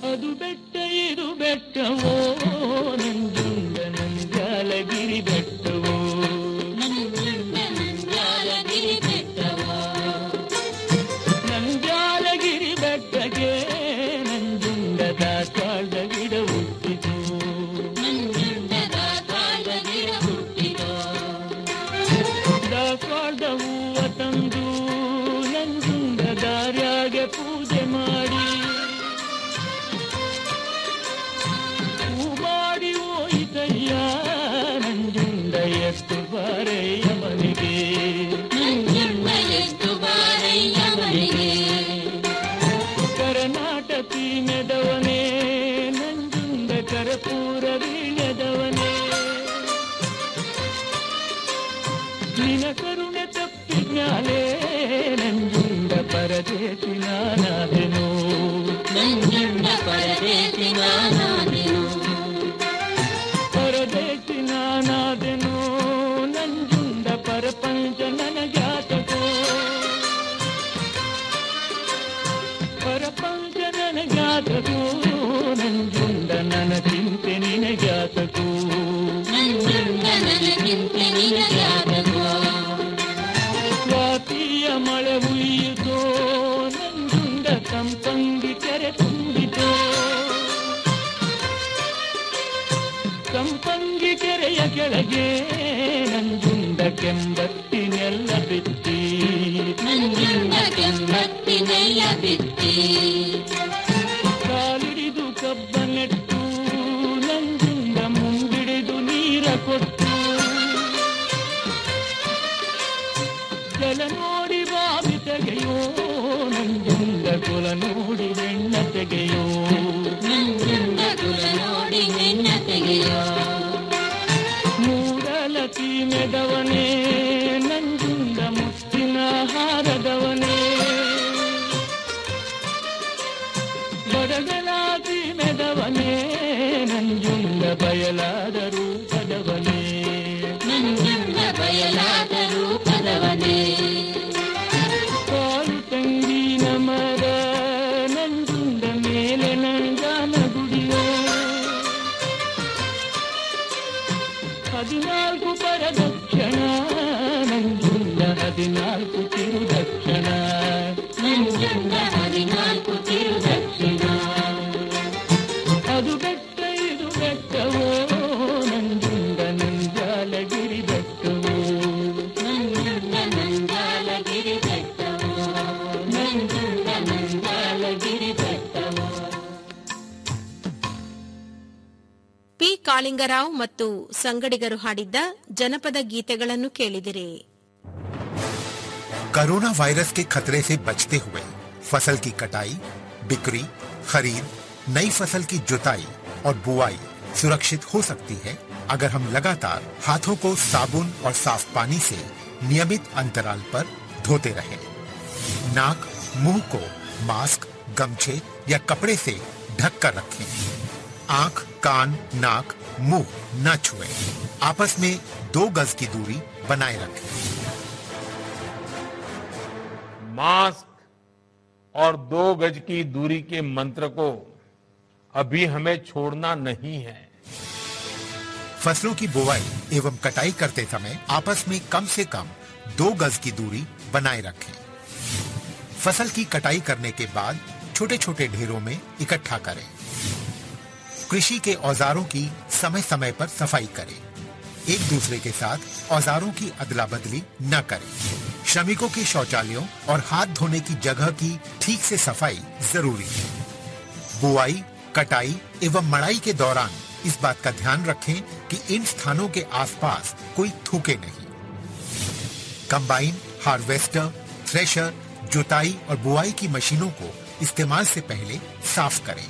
ಅದು ಬೆಟ್ಟ ಇದು ಬೆಟ್ಟವೋ ನಂಜುಂಡ ನಂಜಾಲಗಿರಿ ಬೆಟ್ಟವೋ ನಂಜಾಲಗಿರಿ ಬೆಟ್ಟಕ್ಕೆ ನಂಜುಂಡದ ಕಾಳ್ದ ಗಿಡ ಹುಟ್ಟಿತು ದಾಸವಾಳದ ಹೂವ ತಂದು ನಂಜುಂಡ ದಾರ್ಯಾಗೆ ಪೂಜೆ ಮಾಡಿ ಹೂ ಮಾಡಿ ಹೋಯಿತಯ್ಯ ನಂಜುಂಡ ಎಷ್ಟು ಬಾರಯ್ಯ ಮನೆಗೆ ಕರ್ನಾಟಕಿ ಮೆದವನೇ ನಂಜುಂಡ ಕರಪೂರ ವೀಳ್ಯದವನೇ ನಿನ ಕರುಣೆ ತಪ್ಪಿಜ್ಞಾಲೇ ನಂಜುಂಡ ಪರದೇಶಿ ನಾನಾದೆನು ಪರದೇಶಿ ನಾನಾದೆನು ನಂಜುಂಡ ಪರಪಂಚ ನನಗ್ಯಾತಕೋ ಪರಪಂಚ ನನಗ್ಯಾತಕೋ ನಂಜುಂಡ ನನ್ನ ಚಿಂತೆ ನಿನಗ್ಯಾತಕೋ ಸ್ವಾತಿಯ ಮಳೆ ಹುಯ್ಯಿತೋ ನಂಜುಂಡ ಸಂಪಂಗಿ ಕೆರೆ ತುಂಬಿತೋ ಸಂಪಂಗಿ ಕೆರೆಯ ಕೆಳಗೆ ನಂಜುಂಡ ಕೆಂಬತ್ತಿನೆಲ್ಲ ಬಿತ್ತಿ ಕಾಲಿಡಿದು ಕಬ್ಬ ನೆಟ್ಟು ನಂಜುಂಡ ಮುಂಬಿಡಿದು ನೀರ ಕೊಟ್ಟು ಜಲ ನೋಡಿ ಬಾವಿ ತೆಗೆಯೋ ನಂಜುಂಡ ಕುಲ ನೋಡಿ ಬೆಣ್ಣ ತೆಗೆಯೋ ಮೂಡಲತಿ ಮೆದವನೇ ನಂಜುಂಡ ಮುತ್ತಿನ ಹಾರದವನೇ ಬಡಗಲಾದಿ ಮೆದವನೇ ನಂಜುಂಡ ಬಯಲಾದ ರೂಪದವನೇ ಕಾಲು ತಂಗಿನ ಮರ ನಂಜುಂಡ ಮೇಲೆ ನಂಜಾನ ಗುಡಿಯೋ ಹದಿನಾಲ್ಕು ಪರದಕ್ಷಿಣ ನಂಜುಂಡ ಹದಿನಾಲ್ಕು ಕಿರುದಕ್ಷಿಣ ಅದು ಬೆಟ್ಟ ಇದು ಬೆಟ್ಟವೋ ನಂಜುಂಡ ನಂಜಾಲಗಿರಿ ಬೆಟ್ಟವೋ ನಂಜುಂಡ ನಂಜಾಲಗಿರಿ ಬೆಟ್ಟವೋ ಪಿ ಕಾಳಿಂಗರಾವ್ ಮತ್ತು ಸಂಗಡಿಗರು ಹಾಡಿದ್ದ ಜನಪದ ಗೀತೆಗಳನ್ನು ಕೇಳಿದಿರಿ कोरोना वायरस के खतरे से बचते हुए फसल की कटाई बिक्री खरीद नई फसल की जुताई और बुआई सुरक्षित हो सकती है अगर हम लगातार हाथों को साबुन और साफ पानी से नियमित अंतराल पर धोते रहें। नाक मुंह को मास्क गमछे या कपड़े से ढक कर रखें आंख कान नाक मुंह न छुएं। आपस में दो गज की दूरी बनाए रखें मास्क और दो गज की दूरी के मंत्र को अभी हमें छोड़ना नहीं है फसलों की बुवाई एवं कटाई करते समय आपस में कम से कम दो गज की दूरी बनाए रखें फसल की कटाई करने के बाद छोटे छोटे ढेरों में इकट्ठा करें कृषि के औजारों की समय समय पर सफाई करें एक दूसरे के साथ औजारों की अदला बदली न करें श्रमिकों के शौचालयों और हाथ धोने की जगह की ठीक से सफाई जरूरी है बुआई कटाई एवं मड़ाई के दौरान इस बात का ध्यान रखें कि इन स्थानों के आसपास कोई थूके नहीं कंबाइन हार्वेस्टर थ्रेशर जुताई और बुआई की मशीनों को इस्तेमाल से पहले साफ करें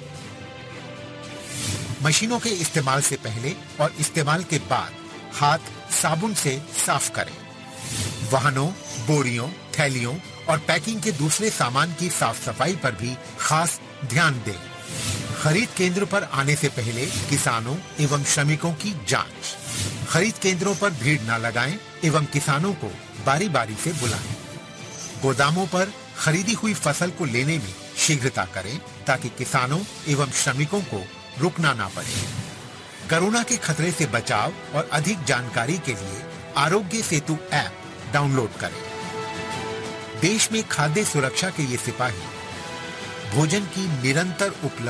मशीनों के इस्तेमाल से पहले और इस्तेमाल के बाद हाथ साबुन से साफ करें वाहनों बोरियों थैलियों और पैकिंग के दूसरे सामान की साफ सफाई पर भी खास ध्यान दें खरीद केंद्र पर आने से पहले किसानों एवं श्रमिकों की जांच खरीद केंद्रों पर भीड़ न लगाएं एवं किसानों को बारी बारी से बुलाएं गोदामों पर खरीदी हुई फसल को लेने में शीघ्रता करें ताकि किसानों एवं श्रमिकों को रुकना ना पड़े कोरोना के खतरे से बचाव और अधिक जानकारी के लिए आरोग्य सेतु ऐप डाउनलोड करें देश में खाद्य सुरक्षा के ये सिपाही भोजन की निरंतर उपलब्ध